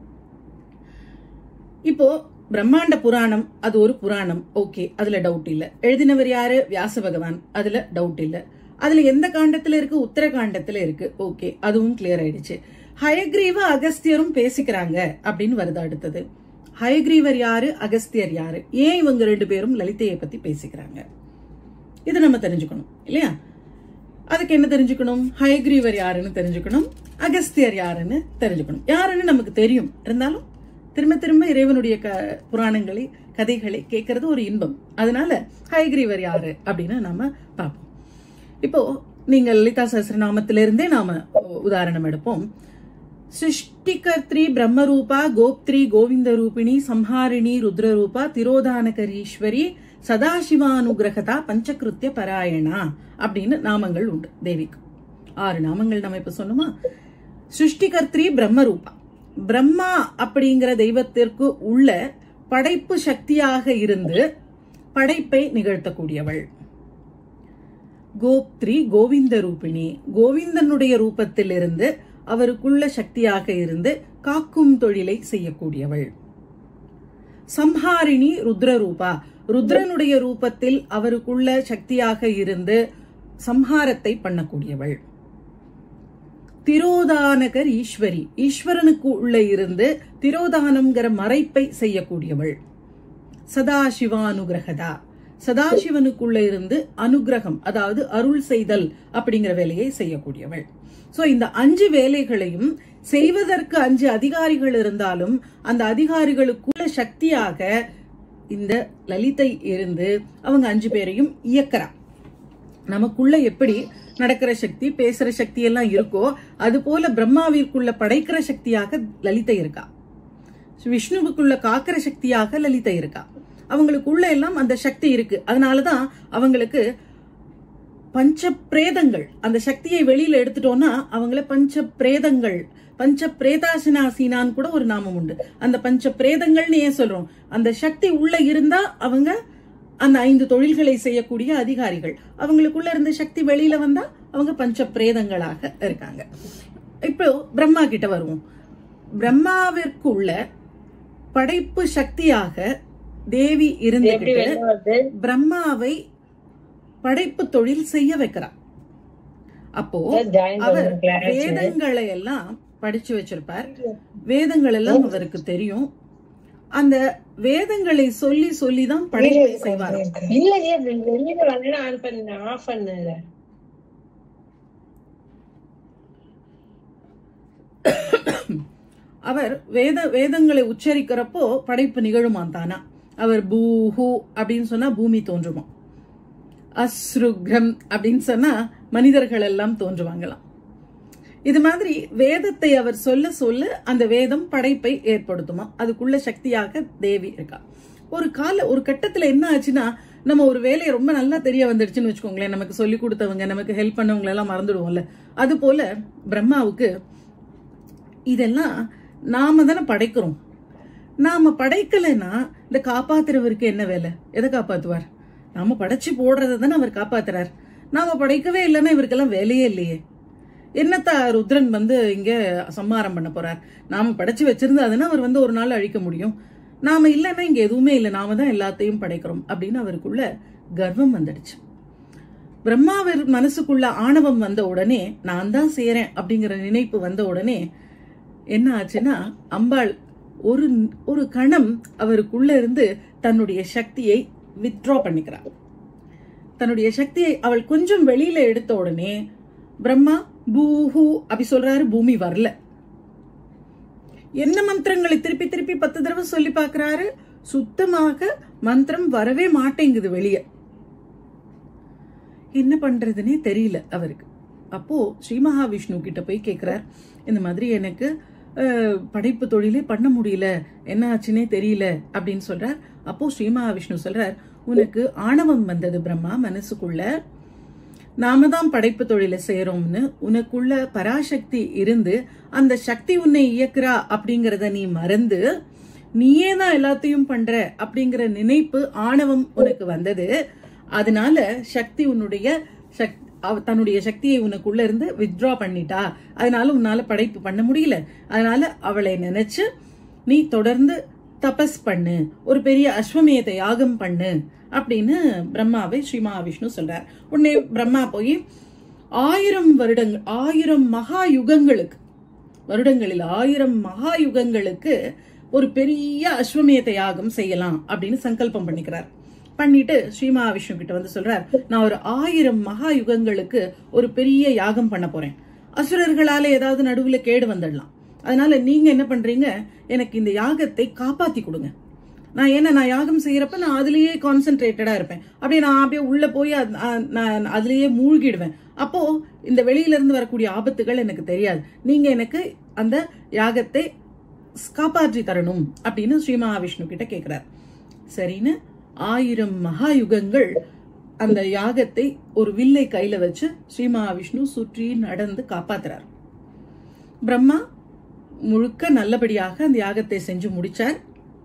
இப்போ பிரம்மாண்ட புராணம் அது ஒரு புராணம் ஓகே அதுல டவுட் இல்ல எழுதினவர் யாரு வியாச பகவான் அதுல டவுட் இல்ல அதுல எந்த காண்டத்துல இருக்கு உத்தரகாண்டத்துல இருக்கு ஓகே அதுவும் கிளியர் ஆயிடுச்சு ஹயக்ரீவ அகஸ்தியரும் பேசிக்கிறாங்க அப்படின்னு வருது அடுத்தது ஹயக்ரீவர் யாரு அகஸ்தியர் யாரு ஏன் இவங்க ரெண்டு பேரும் லலிதையை பத்தி பேசிக்கிறாங்க இது நம்ம தெரிஞ்சுக்கணும் இல்லையா அதுக்கு என்ன தெரிஞ்சுக்கணும் ஹயக்ரீவர் யாருன்னு தெரிஞ்சுக்கணும் அகஸ்தியர் யாருன்னு தெரிஞ்சுக்கணும் யாருன்னு நமக்கு தெரியும் இருந்தாலும் திரும்ப திரும்ப இறைவனுடைய க புராணங்களை கதைகளை கேட்கறது ஒரு இன்பம் அதனால ஹயக்ரீவர் யாரு அப்படின்னு நாம பார்ப்போம் இப்போ நீங்க லலிதா சஹஸ்ரநாமத்திலிருந்தே நாம உதாரணம் எடுப்போம் சிருஷ்டிகர்த்ரி பிரம்மரூபா கோப்த்ரி கோவிந்த ரூபிணி சம்ஹாரிணி ருத்ரரூபா திரோதானகரீஸ்வரி சதாசிவானுகிரகதா பஞ்சகிருத்திய பராயணா அப்படின்னு நாமங்கள் உண்டு தேவிக்கு ஆறு நாமங்கள் நம்ம இப்ப சொன்னோமா சிருஷ்டிகர்த்ரி பிரம்மரூபா பிரம்மா அப்படிங்கிற தெய்வத்திற்கு உள்ள படைப்பு சக்தியாக இருந்து படைப்பை நிகழ்த்தக்கூடியவள் கோப்த்ரி கோவிந்த ரூபிணி கோவிந்தனுடைய ரூபத்திலிருந்து அவருக்குள்ள சக்தியாக இருந்து காக்கும் தொழிலை செய்யக்கூடியவள் சம்ஹாரிணி ருத்ரரூபா ருத்ரனுடைய ரூபத்தில் அவருக்குள்ள சக்தியாக இருந்து சம்ஹாரத்தை பண்ணக்கூடியவள் திரோதானகர் ஈஸ்வரி ஈஸ்வரனுக்கு உள்ள இருந்து திரோதானம்ங்கிற மறைப்பை செய்யக்கூடியவள் சதாசிவானுகிரகதா சதாசிவனுக்குள்ள இருந்து அனுகிரகம் அதாவது அருள் செய்தல் அப்படிங்கிற வேலையை செய்யக்கூடியவள் சோ இந்த அஞ்சு வேலைகளையும் செய்வதற்கு அஞ்சு அதிகாரிகள் இருந்தாலும் அந்த அதிகாரிகளுக்குள்ள சக்தியாக இந்த லலிதை இருந்து அவங்க அஞ்சு பேரையும் இயக்குறா நமக்குள்ள எப்படி நடக்கிற சக்தி பேசுற சக்தி எல்லாம் இருக்கோ அது போல பிரம்மாவிற்குள்ள படைக்கிற சக்தியாக லலிதை இருக்கா விஷ்ணுவுக்குள்ள காக்கிற சக்தியாக லலிதை இருக்கா அவங்களுக்குள்ள எல்லாம் அந்த சக்தி இருக்கு அதனாலதான் அவங்களுக்கு பஞ்ச பிரேதங்கள் அந்த சக்தியை வெளியில எடுத்துட்டோம்னா அவங்கள பஞ்ச பிரேதங்கள் பஞ்ச பிரேதாசனாசீனான்னு கூட ஒரு நாமம் உண்டு அந்த பஞ்ச பிரேதங்கள்னு ஏன் சொல்றோம் அந்த சக்தி உள்ள இருந்தா அவங்க அந்த ஐந்து தொழில்களை செய்யக்கூடிய அதிகாரிகள் அவங்களுக்குள்ள இருந்த சக்தி வெளியில வந்தா அவங்க பஞ்ச பிரேதங்களாக இருக்காங்க இப்போ பிரம்மா கிட்ட வருவோம் பிரம்மாவிற்குள்ள படைப்பு சக்தியாக தேவி எப்படி இருந்துகிட்டு வெளில வருது பிரம்மாவை படைப்பு தொழில் செய்ய வைக்கிறா அப்போ ஜாயின் அவர் கிளாஸ் வேதங்களை எல்லாம் படிச்சு வச்சிருப்பார் வேதங்கள் எல்லாம் அவருக்கு தெரியும் அந்த வேதங்களை சொல்லி சொல்லி தான் படைப்பை செய்வார் இல்லையே வெளியில வந்து ஆன் பண்ணு ஆஃப் பண்ணல அவர் வேத வேதங்களை உச்சரிக்கிறப்போ படைப்பு நிகழுமாம் தானா அவர் பூஹு அப்படின்னு சொன்னா பூமி தோன்றுமா அஸ்ருக்ரம் அப்படின்னு சொன்னா மனிதர்கள் எல்லாம் தோன்றுவாங்களாம் இது மாதிரி வேதத்தை அவர் சொல்ல சொல்ல அந்த வேதம் படைப்பை ஏற்படுத்துமா அதுக்குள்ள சக்தியாக தேவி இருக்கா ஒரு கால ஒரு கட்டத்துல என்ன ஆச்சுன்னா நம்ம ஒரு வேலையை ரொம்ப நல்லா தெரிய வந்துடுச்சுன்னு வச்சுக்கோங்களேன் நமக்கு சொல்லி கொடுத்தவங்க நமக்கு ஹெல்ப் பண்ணவங்க எல்லாம் மறந்துடுவோம்ல அது போல பிரம்மாவுக்கு இதெல்லாம் நாம தானே படைக்கிறோம் நாம படைக்கலைன்னா இந்த காப்பாத்துறவருக்கு என்ன வேலை எதை காப்பாத்துவார் நாம படைச்சு போடுறத தானே அவர் காப்பாத்துறார் நாம படைக்கவே இல்லைன்னா இவருக்கெல்லாம் வேலையே இல்லையே என்னத்த ருத்ரன் வந்து இங்க சம்மாரம் பண்ண போறார் நாம படைச்சு வச்சிருந்தாதுன்னா அவர் வந்து ஒரு நாள் அழிக்க முடியும் நாம இல்லைன்னா இங்க எதுவுமே இல்லை நாம தான் எல்லாத்தையும் படைக்கிறோம் அப்படின்னு அவருக்குள்ள கர்வம் வந்துடுச்சு பிரம்மாவர் மனசுக்குள்ள ஆணவம் வந்த உடனே நான் தான் செய்யறேன் அப்படிங்கிற நினைப்பு வந்த உடனே என்ன ஆச்சுன்னா அம்பாள் ஒரு ஒரு கணம் அவருக்குள்ள இருந்து தன்னுடைய சக்தியை வித்ட்ரா பண்ணிக்கிறார் தன்னுடைய சக்தியை அவள் கொஞ்சம் வெளியில எடுத்த உடனே பிரம்மா பூஹு அப்படி சொல்றாரு பூமி வரல என்ன மந்திரங்களை திருப்பி திருப்பி பத்து தடவை சொல்லி பார்க்கறாரு சுத்தமாக மந்திரம் வரவே மாட்டேங்குது வெளியே என்ன பண்றதுனே தெரியல அவருக்கு அப்போ ஸ்ரீ மகாவிஷ்ணு கிட்ட போய் கேக்குறார் இந்த மாதிரி எனக்கு அஹ், படைப்பு தொழிலே பண்ண முடியல என்ன ஆச்சுன்னே தெரியல அப்படின்னு சொல்றார் அப்போ ஸ்ரீ மகாவிஷ்ணு சொல்றார் உனக்கு ஆணவம் வந்தது பிரம்மா மனசுக்குள்ள நாம தான் படைப்பு தொழிலை செய்யறோம்னு உனக்குள்ள பராசக்தி இருந்து அந்த சக்தி உன்னை இயக்குறா அப்படிங்கறத நீ மறந்து நீயே தான் எல்லாத்தையும் பண்ற அப்படிங்கிற நினைப்பு ஆணவம் உனக்கு வந்தது அதனால சக்தி உன்னுடைய சக்- அவ- தன்னுடைய சக்தியை உனக்குள்ள இருந்து வித்ட்ரா பண்ணிட்டா அதனால உன்னால படைப்பு பண்ண முடியல அதனால அவளை நினைச்சு நீ தொடர்ந்து தபஸ் பண்ணு ஒரு பெரிய அஸ்வமேத யாகம் பண்ணு அப்படின்னு பிரம்மாவை ஸ்ரீ மகாவிஷ்ணு சொல்றார் உடனே பிரம்மா போய் ஆயிரம் வருடங்கள் ஆயிரம் மகா யுகங்களுக்கு வருடங்களில் ஆயிரம் மகா யுகங்களுக்கு ஒரு பெரிய அஸ்வமேத யாகம் செய்யலாம் அப்படின்னு சங்கல்பம் பண்ணிக்கிறார் பண்ணிட்டு ஸ்ரீ மகாவிஷ்ணு கிட்ட வந்து சொல்றார் நான் ஒரு ஆயிரம் மகா யுகங்களுக்கு ஒரு பெரிய யாகம் பண்ண போறேன் அசுரர்களால ஏதாவது நடுவுல கேடு வந்துடலாம் அதனால நீங்க என்ன பண்றீங்க எனக்கு இந்த யாகத்தை காப்பாத்தி கொடுங்க நான் ஏன்னா நான் யாகம் செய்யறப்ப நான் அதுலயே கான்சென்ட்ரேட்டடா இருப்பேன் அப்படியே நான் அப்படியே உள்ள போய் அது- அ- நான் அதுலயே மூழ்கிடுவேன் அப்போ இந்த வெளியில இருந்து வரக்கூடிய ஆபத்துகள் எனக்கு தெரியாது நீங்க எனக்கு அந்த யாகத்தை காப்பாற்றி தரணும் அப்படின்னு ஸ்ரீ மகாவிஷ்ணு கிட்ட கேக்குறார் சரின்னு ஆயிரம் மகா யுகங்கள் அந்த யாகத்தை ஒரு வில்லை கையில வச்சு ஸ்ரீ மகாவிஷ்ணு சுற்றி நடந்து காப்பாத்துறார் பிரம்மா முழுக்க நல்லபடியாக அந்த யாகத்தை செஞ்சு முடிச்சார்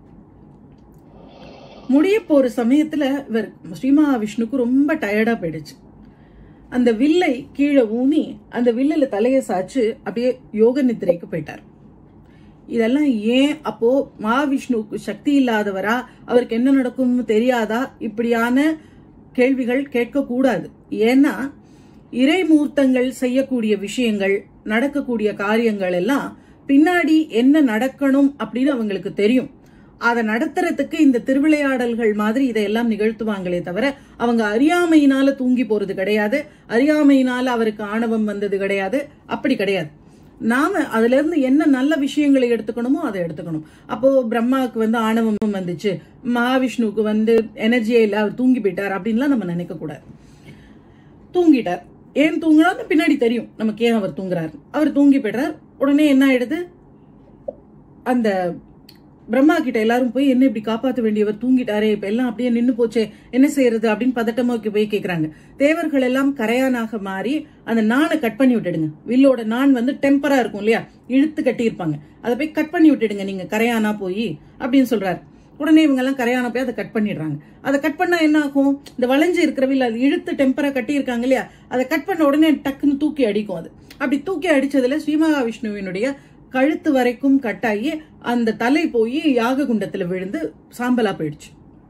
முடிய போற சமயத்துல இவர் ஸ்ரீ மகாவிஷ்ணுக்கு ரொம்ப டயர்டா போயிடுச்சு அந்த வில்லை கீழே ஊனி அந்த வில்லுல தலைய சாச்சு அப்படியே யோக நித்திரைக்கு போயிட்டார் இதெல்லாம் ஏன் அப்போ மகாவிஷ்ணுவுக்கு சக்தி இல்லாதவரா அவருக்கு என்ன நடக்கும்னு தெரியாதா இப்படியான கேள்விகள் கேட்கக்கூடாது ஏன்னா இறைமூர்த்தங்கள் செய்யக்கூடிய விஷயங்கள் நடக்கக்கூடிய காரியங்கள் எல்லாம் பின்னாடி என்ன நடக்கணும் அப்படின்னு அவங்களுக்கு தெரியும் அதை நடத்துறதுக்கு இந்த திருவிளையாடல்கள் மாதிரி இதையெல்லாம் நிகழ்த்துவாங்களே தவிர அவங்க அறியாமையினால தூங்கி போறது கிடையாது அறியாமையினால அவருக்கு ஆணவம் வந்தது கிடையாது அப்படி கிடையாது நாம அதுல இருந்து என்ன நல்ல விஷயங்களை எடுத்துக்கணுமோ அதை எடுத்துக்கணும் அப்போ பிரம்மாவுக்கு வந்து ஆணவம் வந்துச்சு மகாவிஷ்ணுவுக்கு வந்து எனர்ஜியே இல்ல அவர் தூங்கி போயிட்டார் அப்படின்லாம் நம்ம நினைக்க கூடாது தூங்கிட்டார் ஏன் தூங்குறாருன்னு பின்னாடி தெரியும் நமக்கு ஏன் அவர் தூங்குறாரு அவர் தூங்கி போயிடுறார் உடனே என்ன ஆயிடுது அந்த பிரம்மா கிட்ட எல்லாரும் போய் என்ன இப்படி காப்பாத்த வேண்டியவர் தூங்கிட்டாரே இப்ப எல்லாம் அப்படியே நின்னு போச்சே என்ன செய்யறது அப்படின்னு பதட்டமா போய் கேக்குறாங்க தேவர்கள் எல்லாம் கரையானாக மாறி அந்த நானை கட் பண்ணி விட்டுடுங்க வில்லோட நான் வந்து டெம்பரா இருக்கும் இல்லையா இழுத்து கட்டியிருப்பாங்க அதை போய் கட் பண்ணி விட்டுடுங்க நீங்க கரையானா போய் அப்படின்னு சொல்றாரு உடனே இவங்க எல்லாம் கரையான போய் அதை கட் பண்ணிடுறாங்க அதை கட் பண்ணா என்ன ஆகும் இந்த வளைஞ்சு இருக்கிற வில் அது இழுத்து டெம்பரா கட்டி இருக்காங்க இல்லையா அதை கட் பண்ண உடனே டக்குன்னு தூக்கி அடிக்கும் அது அப்படி தூக்கி அடிச்சதுல ஸ்ரீமகாவிஷ்ணுவினுடைய கழுத்து வரைக்கும் கட்டாயி அந்த தலை போய் யாக குண்டத்துல விழுந்து சாம்பலா போயிடுச்சு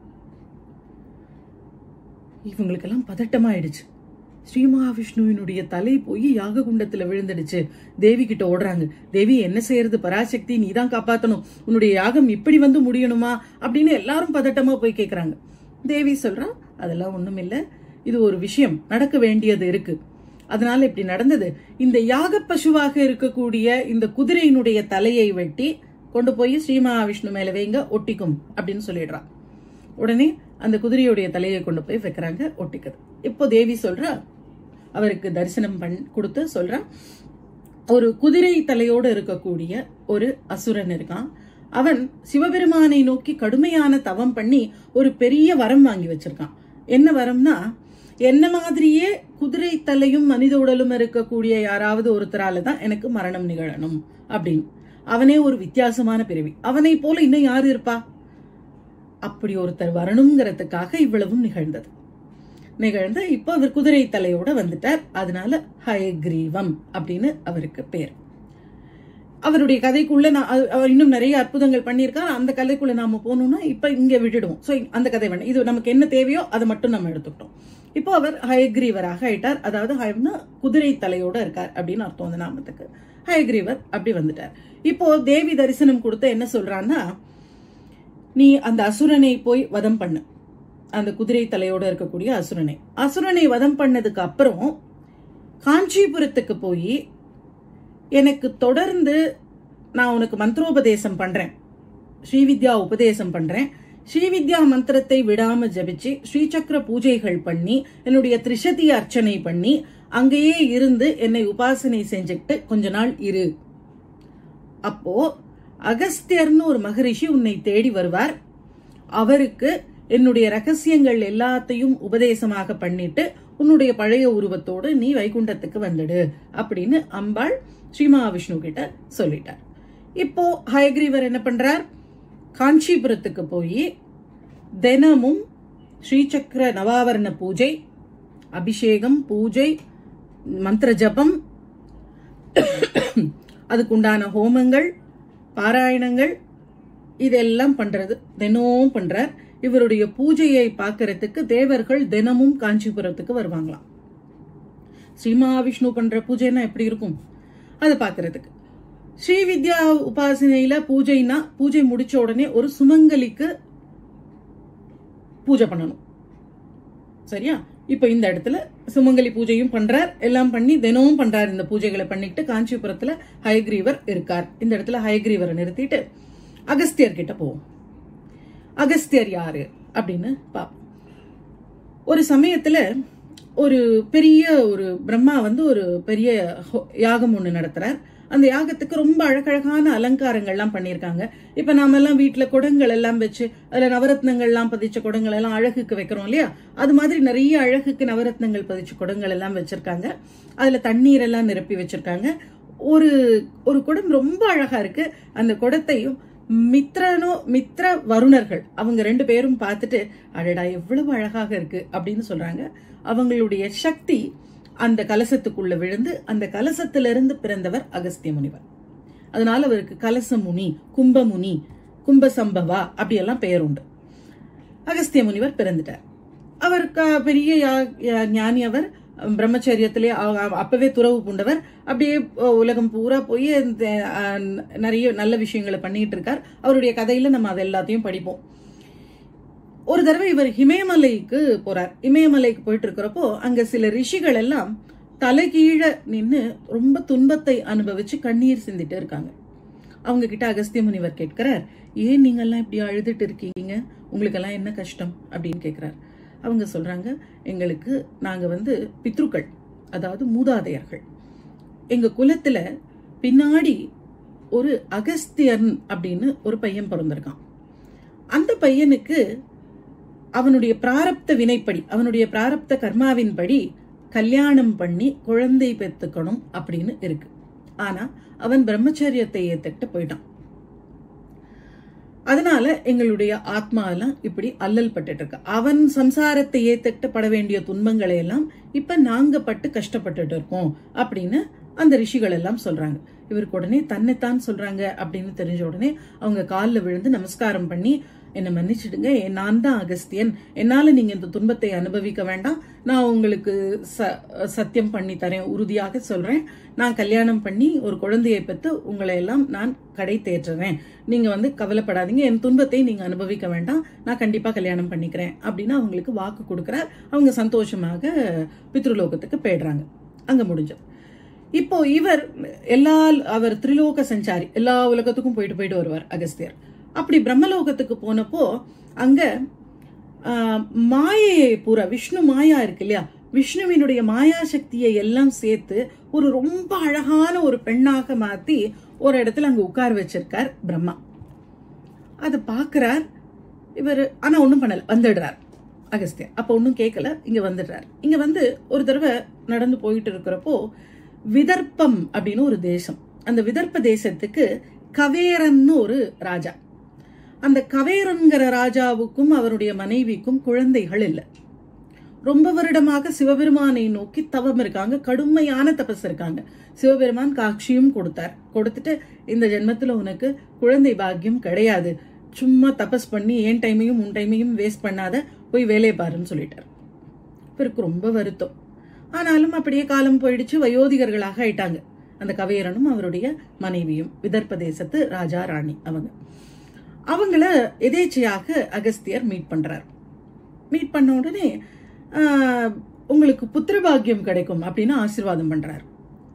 இவங்களுக்கெல்லாம் பதட்டமாயிடுச்சு ஸ்ரீ மகாவிஷ்ணுவினுடைய தலை போய் யாக குண்டத்துல விழுந்துடுச்சு தேவி கிட்ட ஓடுறாங்க தேவி என்ன செய்யறது பராசக்தி நீ தான் காப்பாத்தணும் உன்னுடைய யாகம் இப்படி வந்து முடியணுமா அப்படின்னு எல்லாரும் பதட்டமா போய் கேக்குறாங்க தேவி சொல்றா அதெல்லாம் ஒண்ணும் இல்ல இது ஒரு விஷயம் நடக்க வேண்டியது இருக்கு அதனால இப்படி நடந்தது இந்த யாக பசுவாக இருக்கக்கூடிய இந்த குதிரையினுடைய தலையை வெட்டி கொண்டு போய் ஸ்ரீ மகாவிஷ்ணு மேல வைங்க ஒட்டிக்கும் அப்படின்னு சொல்லிடுறா உடனே அந்த குதிரையுடைய தலையை கொண்டு போய் வைக்கிறாங்க ஒட்டிக்குது இப்போ தேவி சொல்றா அவருக்கு தரிசனம் பண் கொடுத்து சொல்றா ஒரு குதிரை தலையோடு இருக்கக்கூடிய ஒரு அசுரன் இருக்கான் அவன் சிவபெருமானை நோக்கி கடுமையான தவம் பண்ணி ஒரு பெரிய வரம் வாங்கி வச்சிருக்கான் என்ன வரம்னா என்ன மாதிரியே குதிரை தலையும் மனித உடலும் இருக்கக்கூடிய யாராவது ஒருத்தரால தான் எனக்கு மரணம் நிகழணும் அப்படின்னு அவனே ஒரு வித்தியாசமான பிறவி அவனை போல இன்னும் யாரு இருப்பா அப்படி ஒருத்தர் வரணுங்கிறதுக்காக இவ்வளவும் நிகழ்ந்தது நிகழ்ந்து இப்போ அவர் குதிரை தலையோட வந்துட்டார் அதனால ஹயக்ரீவம் அப்படின்னு அவருக்கு பேர் அவருடைய கதைக்குள்ள நான் அது- அவர் இன்னும் நிறைய அற்புதங்கள் பண்ணியிருக்கார் அந்த கதைக்குள்ள நாம போகணும்னா இப்ப இங்க விட்டுடுவோம் சோ அந்த கதை வேண்டாம் இது நமக்கு என்ன தேவையோ அதை மட்டும் நம்ம எடுத்துக்கிட்டோம் இப்போ அவர் ஹயக்ரீவராக ஆயிட்டார் அதாவது ஹயம்னா குதிரை தலையோட இருக்கார் அப்படின்னு அர்த்தம் அந்த நாமத்துக்கு ஹயக்ரீவர் அப்படி வந்துட்டார் இப்போ தேவி தரிசனம் கொடுத்து என்ன சொல்றான்னா நீ அந்த அசுரனை போய் வதம் பண்ணு அந்த குதிரை தலையோட இருக்கக்கூடிய அசுரனை அசுரனை வதம் பண்ணதுக்கு அப்புறம் காஞ்சிபுரத்துக்கு போய் எனக்கு தொடர்ந்து நான் உனக்கு மந்திரோபதேசம் பண்றேன் ஸ்ரீவித்யா உபதேசம் பண்றேன் ஸ்ரீவித்யா மந்திரத்தை விடாம ஜபிச்சு ஸ்ரீசக்கர பூஜைகள் பண்ணி என்னுடைய திரிசதி அர்ச்சனை பண்ணி அங்கேயே இருந்து என்னை உபாசனை செஞ்சுக்கிட்டு கொஞ்ச நாள் இரு அப்போ அகஸ்தியர்னு ஒரு மகரிஷி உன்னை தேடி வருவார் அவருக்கு என்னுடைய ரகசியங்கள் எல்லாத்தையும் உபதேசமாக பண்ணிட்டு உன்னுடைய பழைய உருவத்தோடு நீ வைகுண்டத்துக்கு வந்துடு அப்படின்னு அம்பாள் ஸ்ரீ மகாவிஷ்ணு கிட்ட சொல்லிட்டார் இப்போ ஹயக்ரீவர் என்ன பண்றார் காஞ்சிபுரத்துக்கு போய் தினமும் ஸ்ரீசக்கர நவாவரண பூஜை அபிஷேகம் பூஜை மந்திர ஜபம் அதுக்குண்டான ஹோமங்கள் பாராயணங்கள் இதெல்லாம் பண்றது தினமும் பண்றார் இவருடைய பூஜையை பார்க்கறதுக்கு தேவர்கள் தினமும் காஞ்சிபுரத்துக்கு வருவாங்களாம் ஸ்ரீ மகாவிஷ்ணு பண்ற பூஜைன்னா எப்படி இருக்கும் அதை பார்க்கறதுக்கு ஸ்ரீ வித்யா உபாசனையில பூஜைனா பூஜை முடிச்ச உடனே ஒரு சுமங்கலிக்கு பூஜை பண்ணணும் சரியா இப்ப இந்த இடத்துல சுமங்கலி பூஜையும் பண்றார் எல்லாம் பண்ணி தினமும் பண்றார் இந்த பூஜைகளை பண்ணிட்டு காஞ்சிபுரத்துல ஹயக்ரீவர் இருக்கார் இந்த இடத்துல ஹயக்ரீவரை நிறுத்திட்டு அகஸ்தியர் கிட்ட போவோம் அகஸ்தியர் யாரு அப்படின்னு பாப்போம் ஒரு சமயத்துல ஒரு பெரிய ஒரு பிரம்மா வந்து ஒரு பெரிய ஹோ- யாகம் ஒண்ணு நடத்துறார் அந்த யாகத்துக்கு ரொம்ப அழகழகான அலங்காரங்கள்லாம் பண்ணியிருக்காங்க இப்ப நாம எல்லாம் வீட்டுல குடங்கள் எல்லாம் வச்சு அதுல நவரத்னங்கள் எல்லாம் பதிச்ச குடங்கள் எல்லாம் அழகுக்கு வைக்கிறோம் இல்லையா அது மாதிரி நிறைய அழகுக்கு நவரத்னங்கள் பதிச்ச குடங்கள் எல்லாம் வச்சிருக்காங்க அதுல தண்ணீர் எல்லாம் நிரப்பி வச்சிருக்காங்க ஒரு ஒரு குடம் ரொம்ப அழகா இருக்கு அந்த குடத்தையும் மித்ரனோ மித்ர வருணர்கள் அவங்க ரெண்டு பேரும் பார்த்துட்டு அடடா எவ்வளவு அழகாக இருக்கு அப்படின்னு சொல்றாங்க அவங்களுடைய சக்தி அந்த கலசத்துக்குள்ள விழுந்து அந்த கலசத்திலிருந்து பிறந்தவர் அகஸ்திய முனிவர் அதனால அவருக்கு கலச முனி கும்பமுனி கும்ப சம்பவா அப்படியெல்லாம் பெயர் உண்டு அகஸ்திய முனிவர் பிறந்துட்டார் அவர் க- பெரிய யா- யா- ஞானி அவர் பிரம்மச்சரியத்திலே அ- அ- அப்பவே துறவு பூண்டவர் அப்படியே அஹ், உலகம் பூரா போய் இந்த, அஹ், நிறைய நல்ல விஷயங்களை பண்ணிட்டு இருக்கார் அவருடைய கதையில நம்ம அது எல்லாத்தையும் படிப்போம் ஒரு தடவை இவர் இமயமலைக்கு போறார் இமயமலைக்கு போயிட்டு இருக்கிறப்போ அங்க சில ரிஷிகள் எல்லாம் தலைகீழ நின்னு ரொம்ப துன்பத்தை அனுபவிச்சு கண்ணீர் சிந்திட்டு இருக்காங்க அவங்க கிட்ட அகஸ்திய முனிவர் கேட்கிறார் ஏன் நீங்கெல்லாம் இப்படி அழுதுட்டு இருக்கீங்க உங்களுக்கெல்லாம் என்ன கஷ்டம் அப்படின்னு கேட்கிறார் அவங்க சொல்றாங்க எங்களுக்கு நாங்க வந்து பித்ருக்கள் அதாவது மூதாதையர்கள் எங்க குலத்துல பின்னாடி ஒரு அகஸ்தியன் அப்படின்னு ஒரு பையன் பிறந்திருக்கான் அந்த பையனுக்கு அவனுடைய பிராரப்த வினைப்படி அவனுடைய பிராரப்த கர்மாவின்படி கல்யாணம் பண்ணி குழந்தை பெத்துக்கணும் அப்படின்னு இருக்கு ஆனா அவன் பிரம்மச்சரியத்தை ஏத்துக்கிட்டு போயிட்டான் அதனால எங்களுடைய ஆத்மா எல்லாம் இப்படி அல்லல் பட்டுட்டு இருக்கு அவன் சம்சாரத்தை ஏத்துக்கிட்டு பட வேண்டிய துன்பங்களை எல்லாம் இப்ப நாங்க பட்டு கஷ்டப்பட்டுட்டு இருக்கோம் அப்படின்னு அந்த ரிஷிகள் எல்லாம் சொல்றாங்க இவருக்கு உடனே தன்னைத்தான் சொல்றாங்க அப்படின்னு தெரிஞ்ச உடனே அவங்க காலில் விழுந்து நமஸ்காரம் பண்ணி என்னை மன்னிச்சிடுங்க எ- நான் தான் அகஸ்தியன் என்னால நீங்க இந்த துன்பத்தை அனுபவிக்க வேண்டாம் நான் உங்களுக்கு ச- சத்தியம் பண்ணி தரேன் உறுதியாக சொல்றேன் நான் கல்யாணம் பண்ணி ஒரு குழந்தையை பெற்று உங்களை எல்லாம் நான் கடை தேற்றுறேன் நீங்க வந்து கவலைப்படாதீங்க என் துன்பத்தை நீங்க அனுபவிக்க வேண்டாம் நான் கண்டிப்பா கல்யாணம் பண்ணிக்கிறேன் அப்படின்னு அவங்களுக்கு வாக்கு கொடுக்கிறார் அவங்க சந்தோஷமாக பித்ருலோகத்துக்கு போயிடுறாங்க அங்க முடிஞ்சது இப்போ இவர் எல்லா அவர் திரிலோக சஞ்சாரி எல்லா உலகத்துக்கும் போயிட்டு போயிட்டு வருவார் அகஸ்தியர் அப்படி பிரம்மலோகத்துக்கு போனப்போ அங்க ஆஹ், மாயையை பூரா விஷ்ணு மாயா இருக்கு இல்லையா விஷ்ணுவினுடைய மாயா சக்தியை எல்லாம் சேர்த்து ஒரு ரொம்ப அழகான ஒரு பெண்ணாக மாத்தி ஒரு இடத்துல அங்க உட்கார வச்சிருக்கார் பிரம்மா அதை பார்க்கறார் இவர் ஆனா ஒண்ணும் பண்ணல வந்துடுறார் அகஸ்தியர் அப்ப ஒன்றும் கேட்கல இங்க வந்துடுறார் இங்க வந்து ஒரு தடவை நடந்து போயிட்டு இருக்கிறப்போ விதர்ப்பம் அப்படின்னு ஒரு தேசம் அந்த விதர்ப்ப தேசத்துக்கு கவேரன்னு ஒரு ராஜா அந்த கவேரன்கிற ராஜாவுக்கும் அவருடைய மனைவிக்கும் குழந்தைகள் இல்லை ரொம்ப வருடமாக சிவபெருமானை நோக்கி தவம் இருக்காங்க கடுமையான தபஸ் இருக்காங்க சிவபெருமான் காட்சியும் கொடுத்தார் கொடுத்துட்டு இந்த ஜென்மத்துல உனக்கு குழந்தை பாக்கியம் கிடையாது சும்மா தபஸ் பண்ணி என் டைமையும் உன் டைமையும் வேஸ்ட் பண்ணாத போய் வேலையை பாருன்னு சொல்லிட்டார் இவருக்கு ரொம்ப வருத்தம் ஆனாலும் அப்படியே காலம் போயிடுச்சு வயோதிகர்களாக ஆயிட்டாங்க அந்த கவையரனும் அவருடைய மனைவியும் விதர்ப்ப தேசத்து ராஜா ராணி அவங்க அவங்கள எதேச்சையாக அகஸ்தியர் மீட் பண்றார் மீட் பண்ண உடனே ஆஹ், உங்களுக்கு புத்திர பாக்கியம் கிடைக்கும் அப்படின்னு ஆசீர்வாதம் பண்றார்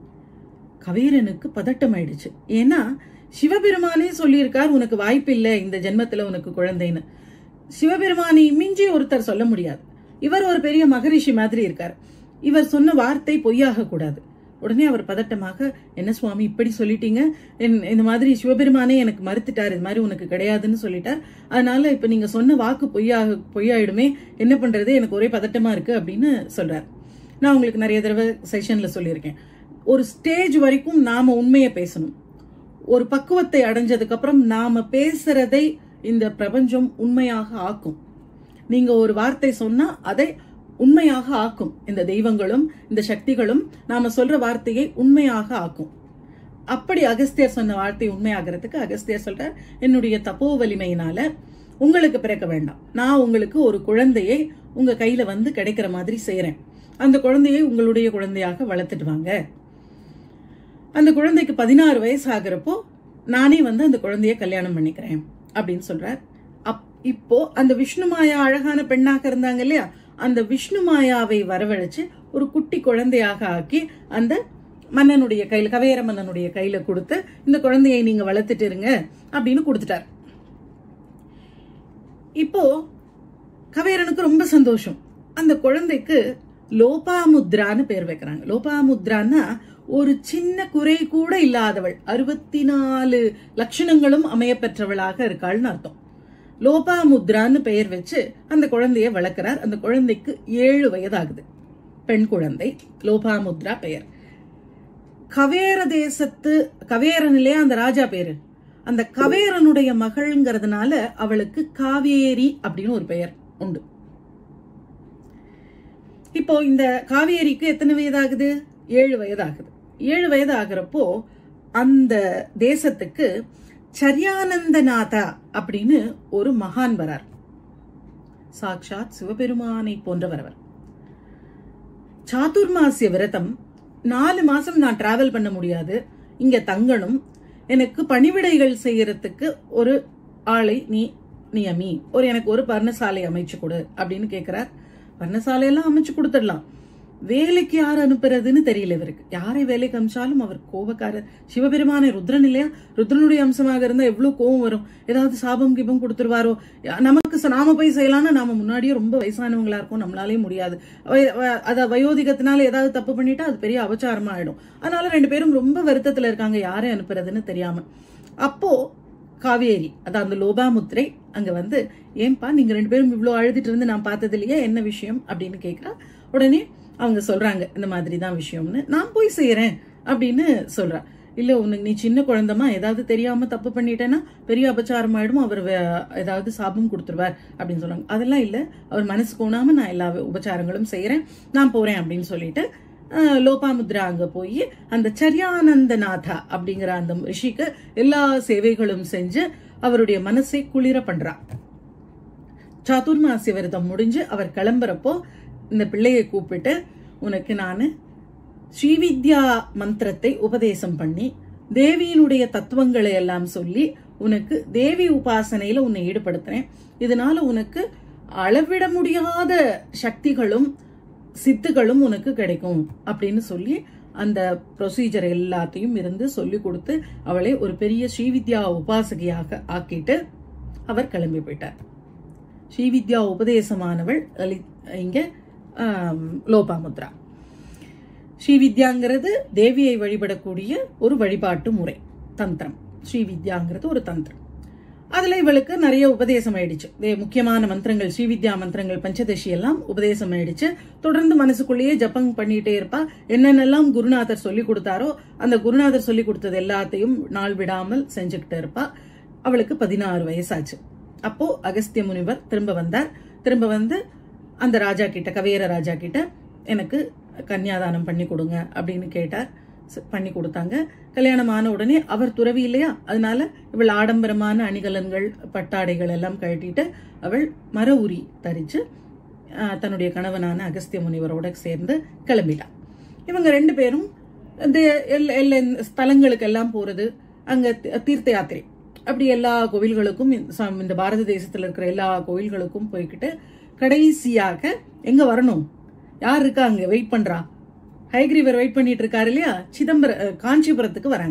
கவீரனுக்கு பதட்டம் ஆயிடுச்சு ஏன்னா சிவபெருமானே சொல்லியிருக்கார் உனக்கு வாய்ப்பில்லை இந்த ஜென்மத்துல உனக்கு குழந்தைன்னு சிவபெருமானை மிஞ்சி ஒருத்தர் சொல்ல முடியாது இவர் ஒரு பெரிய மகரிஷி மாதிரி இருக்கார் இவர் சொன்ன வார்த்தை பொய்யாக கூடாது உடனே அவர் பதட்டமாக என்ன சுவாமி இப்படி சொல்லிட்டீங்க என்- இந்த மாதிரி சிவபெருமானே எனக்கு மறுத்துட்டார் இது மாதிரி உனக்கு கிடையாதுன்னு சொல்லிட்டார் அதனால இப்ப நீங்க சொன்ன வாக்கு பொய்யாக பொய்யாயிடுமே என்ன பண்றது எனக்கு ஒரே பதட்டமா இருக்கு அப்படின்னு சொல்றார் நான் உங்களுக்கு நிறைய தடவை செஷன்ல சொல்லியிருக்கேன் ஒரு ஸ்டேஜ் வரைக்கும் நாம உண்மையை பேசணும் ஒரு பக்குவத்தை அடைஞ்சதுக்கு அப்புறம் நாம பேசுறதை இந்த பிரபஞ்சம் உண்மையாக ஆக்கும் நீங்க ஒரு வார்த்தை சொன்னா அதை உண்மையாக ஆக்கும் இந்த தெய்வங்களும் இந்த சக்திகளும் நாம சொல்ற வார்த்தையை உண்மையாக ஆக்கும் அப்படி அகஸ்தியர் சொன்ன வார்த்தை உண்மையாகிறதுக்கு அகஸ்தியர் சொல்றார் என்னுடைய தப்போ வலிமையினால உங்களுக்கு பிறக்க வேண்டாம் நான் உங்களுக்கு ஒரு குழந்தையை உங்க கையில வந்து கிடைக்கிற மாதிரி செய்யறேன் அந்த குழந்தையை உங்களுடைய குழந்தையாக வளர்த்துட்டு வாங்க அந்த குழந்தைக்கு பதினாறு வயசு ஆகிறப்போ நானே வந்து அந்த குழந்தைய கல்யாணம் பண்ணிக்கிறேன் அப்படின்னு சொல்றார் அப் இப்போ அந்த விஷ்ணு மாயா அழகான பெண்ணாக இருந்தாங்க இல்லையா அந்த விஷ்ணு மாயாவை வரவழைச்சு ஒரு குட்டி குழந்தையாக ஆக்கி அந்த மன்னனுடைய கையில கவையர மன்னனுடைய கையில கொடுத்து இந்த குழந்தையை நீங்க வளர்த்துட்டு இருங்க அப்படின்னு கொடுத்துட்டார் இப்போ கவையரனுக்கு ரொம்ப சந்தோஷம் அந்த குழந்தைக்கு லோபாமுத்ரான்னு பேர் வைக்கிறாங்க லோபாமுத்ரான்னா ஒரு சின்ன குறை கூட இல்லாதவள் அறுபத்தி நாலு லட்சணங்களும் அமையப்பெற்றவளாக இருக்காள்னு அர்த்தம் லோபாமுத்ரான்னு பெயர் வச்சு அந்த குழந்தைய வளர்க்கிறார் அந்த குழந்தைக்கு ஏழு வயதாகுது பெண் குழந்தை லோபாமுத்ரா பெயர் கவேர தேசத்து கவேரனிலே அந்த ராஜா பேரு அந்த கவேரனுடைய மகள்ங்கிறதுனால அவளுக்கு காவேரி அப்படின்னு ஒரு பெயர் உண்டு இப்போ இந்த காவேரிக்கு எத்தனை வயதாகுது ஏழு வயதாகுது ஏழு வயது ஆகிறப்போ அந்த தேசத்துக்கு சர்யானந்தநாதா அப்படின்னு ஒரு மகான் வரார் சாக்ஷாத் சிவபெருமானை போன்றவர் அவர் சாதுர்மாசிய விரதம் நாலு மாசம் நான் டிராவல் பண்ண முடியாது இங்க தங்கணும் எனக்கு பணிவிடைகள் செய்யறதுக்கு ஒரு ஆளை நீ நியமி ஒரு எனக்கு ஒரு பர்ணசாலை அமைச்சு கொடு அப்படின்னு கேக்குறார் பர்ணசாலையெல்லாம் அமைச்சு கொடுத்துடலாம் வேலைக்கு யார் அனுப்புறதுன்னு தெரியல இவருக்கு யாரை வேலைக்கு அனுப்பிச்சாலும் அவர் கோபக்காரர் சிவபெருமானை ருத்ரன் இல்லையா ருத்ரனுடைய அம்சமாக இருந்தா எவ்வளவு கோபம் வரும் ஏதாவது சாபம் கிபம் கொடுத்துருவாரோ யா- நமக்கு ச- நாம போய் செய்யலாம்னா நாம முன்னாடியே ரொம்ப வயசானவங்களா இருக்கும் நம்மளாலே முடியாது வய- வ- அத வயோதிகத்தினால ஏதாவது தப்பு பண்ணிட்டா அது பெரிய அபச்சாரமா ஆயிடும் அதனால ரெண்டு பேரும் ரொம்ப வருத்தத்துல இருக்காங்க யாரை அனுப்புறதுன்னு தெரியாம அப்போ காவேரி அதான் அந்த லோபாமுத்திரை அங்க வந்து ஏன்பா நீங்க ரெண்டு பேரும் இவ்வளவு அழுதுட்டு இருந்து நான் பார்த்தது இல்லையா என்ன விஷயம் அப்படின்னு கேக்குறா உடனே அவங்க சொல்றாங்க இந்த மாதிரி தான் விஷயம்னு நான் போய் செய்யறேன் அப்படின்னு சொல்றா இல்ல உனக்கு நீ சின்ன குழந்தைமா ஏதாவது தெரியாம தப்பு பண்ணிட்டேன்னா பெரிய அபச்சாரம் ஆயிடும் அவர் வே- ஏதாவது சாபம் கொடுத்துருவார் அப்படின்னு சொல்றாங்க அதெல்லாம் இல்ல அவர் மனசு கோணாம நான் எல்லா உபச்சாரங்களும் செய்யறேன் நான் போறேன் அப்படின்னு சொல்லிட்டு அஹ், லோபாமுத்ரா அங்க போய் அந்த சர்யானந்தநாதா அப்படிங்கிற அந்த ரிஷிக்கு எல்லா சேவைகளும் செஞ்சு அவருடைய மனசை குளிர பண்றா சாதுர்மாசிய விரதம் முடிஞ்சு அவர் கிளம்புறப்போ இந்த பிள்ளையை கூப்பிட்டு உனக்கு நான் ஸ்ரீவித்யா மந்திரத்தை உபதேசம் பண்ணி தேவியினுடைய தத்துவங்களை எல்லாம் சொல்லி உனக்கு தேவி உபாசனையில உன்னை ஈடுபடுத்துறேன் இதனால உனக்கு அளவிட முடியாத சக்திகளும் சித்துகளும் உனக்கு கிடைக்கும் அப்படின்னு சொல்லி அந்த ப்ரொசீஜர் எல்லாத்தையும் இருந்து சொல்லி கொடுத்து அவளை ஒரு பெரிய ஸ்ரீவித்யா உபாசகியாக ஆக்கிட்டு அவர் கிளம்பி போயிட்டார் ஸ்ரீவித்யா உபதேசமானவள் லலித் இங்க ஆம், லோபாமுத்ரா ஸ்ரீவித்யாங்கிறது தேவியை வழிபடக்கூடிய ஒரு வழிபாட்டு முறை தந்திரம் ஸ்ரீவித்யாங்கிறது ஒரு தந்திரம் அதுல இவளுக்கு நிறைய உபதேசம் ஆயிடுச்சு தே- முக்கியமான மந்திரங்கள் ஸ்ரீவித்யா மந்திரங்கள் பஞ்சதசி எல்லாம் உபதேசம் ஆயிடுச்சு தொடர்ந்து மனசுக்குள்ளேயே ஜப்பம் பண்ணிட்டே இருப்பா என்னென்னலாம் குருநாதர் சொல்லி கொடுத்தாரோ அந்த குருநாதர் சொல்லி கொடுத்தது எல்லாத்தையும் நாள் விடாமல் செஞ்சுக்கிட்டு இருப்பா அவளுக்கு பதினாறு வயசாச்சு அப்போ அகஸ்திய முனிவர் திரும்ப வந்தார் திரும்ப வந்து அந்த ராஜா கிட்ட கவேர ராஜா கிட்ட எனக்கு கன்னியாதானம் பண்ணி கொடுங்க அப்படின்னு கேட்டார் ச- பண்ணி கொடுத்தாங்க கல்யாணம் ஆன உடனே அவர் துறவி இல்லையா அதனால இவள் ஆடம்பரமான அணிகலன்கள் பட்டாடைகள் எல்லாம் கழட்டிட்டு அவள் மர உரி தரிச்சு ஆஹ், தன்னுடைய கணவனான அகஸ்திய முனிவரோட சேர்ந்து கிளம்பிட்டான் இவங்க ரெண்டு பேரும் இந்த எல்- எல்லா ஸ்தலங்களுக்கு எல்லாம் போறது அங்க தி- தீர்த்த யாத்திரை அப்படி எல்லா கோவில்களுக்கும் இந்த ச- இந்த பாரத தேசத்துல இருக்கிற எல்லா கோவில்களுக்கும் போய்கிட்டு கடைசியாக எங்க வரணும் யார் இருக்கா அங்க வெயிட் பண்றா ஹைகிரீவர் வெயிட் பண்ணிட்டு இருக்காரு இல்லையா சிதம்பர அஹ், காஞ்சிபுரத்துக்கு வராங்க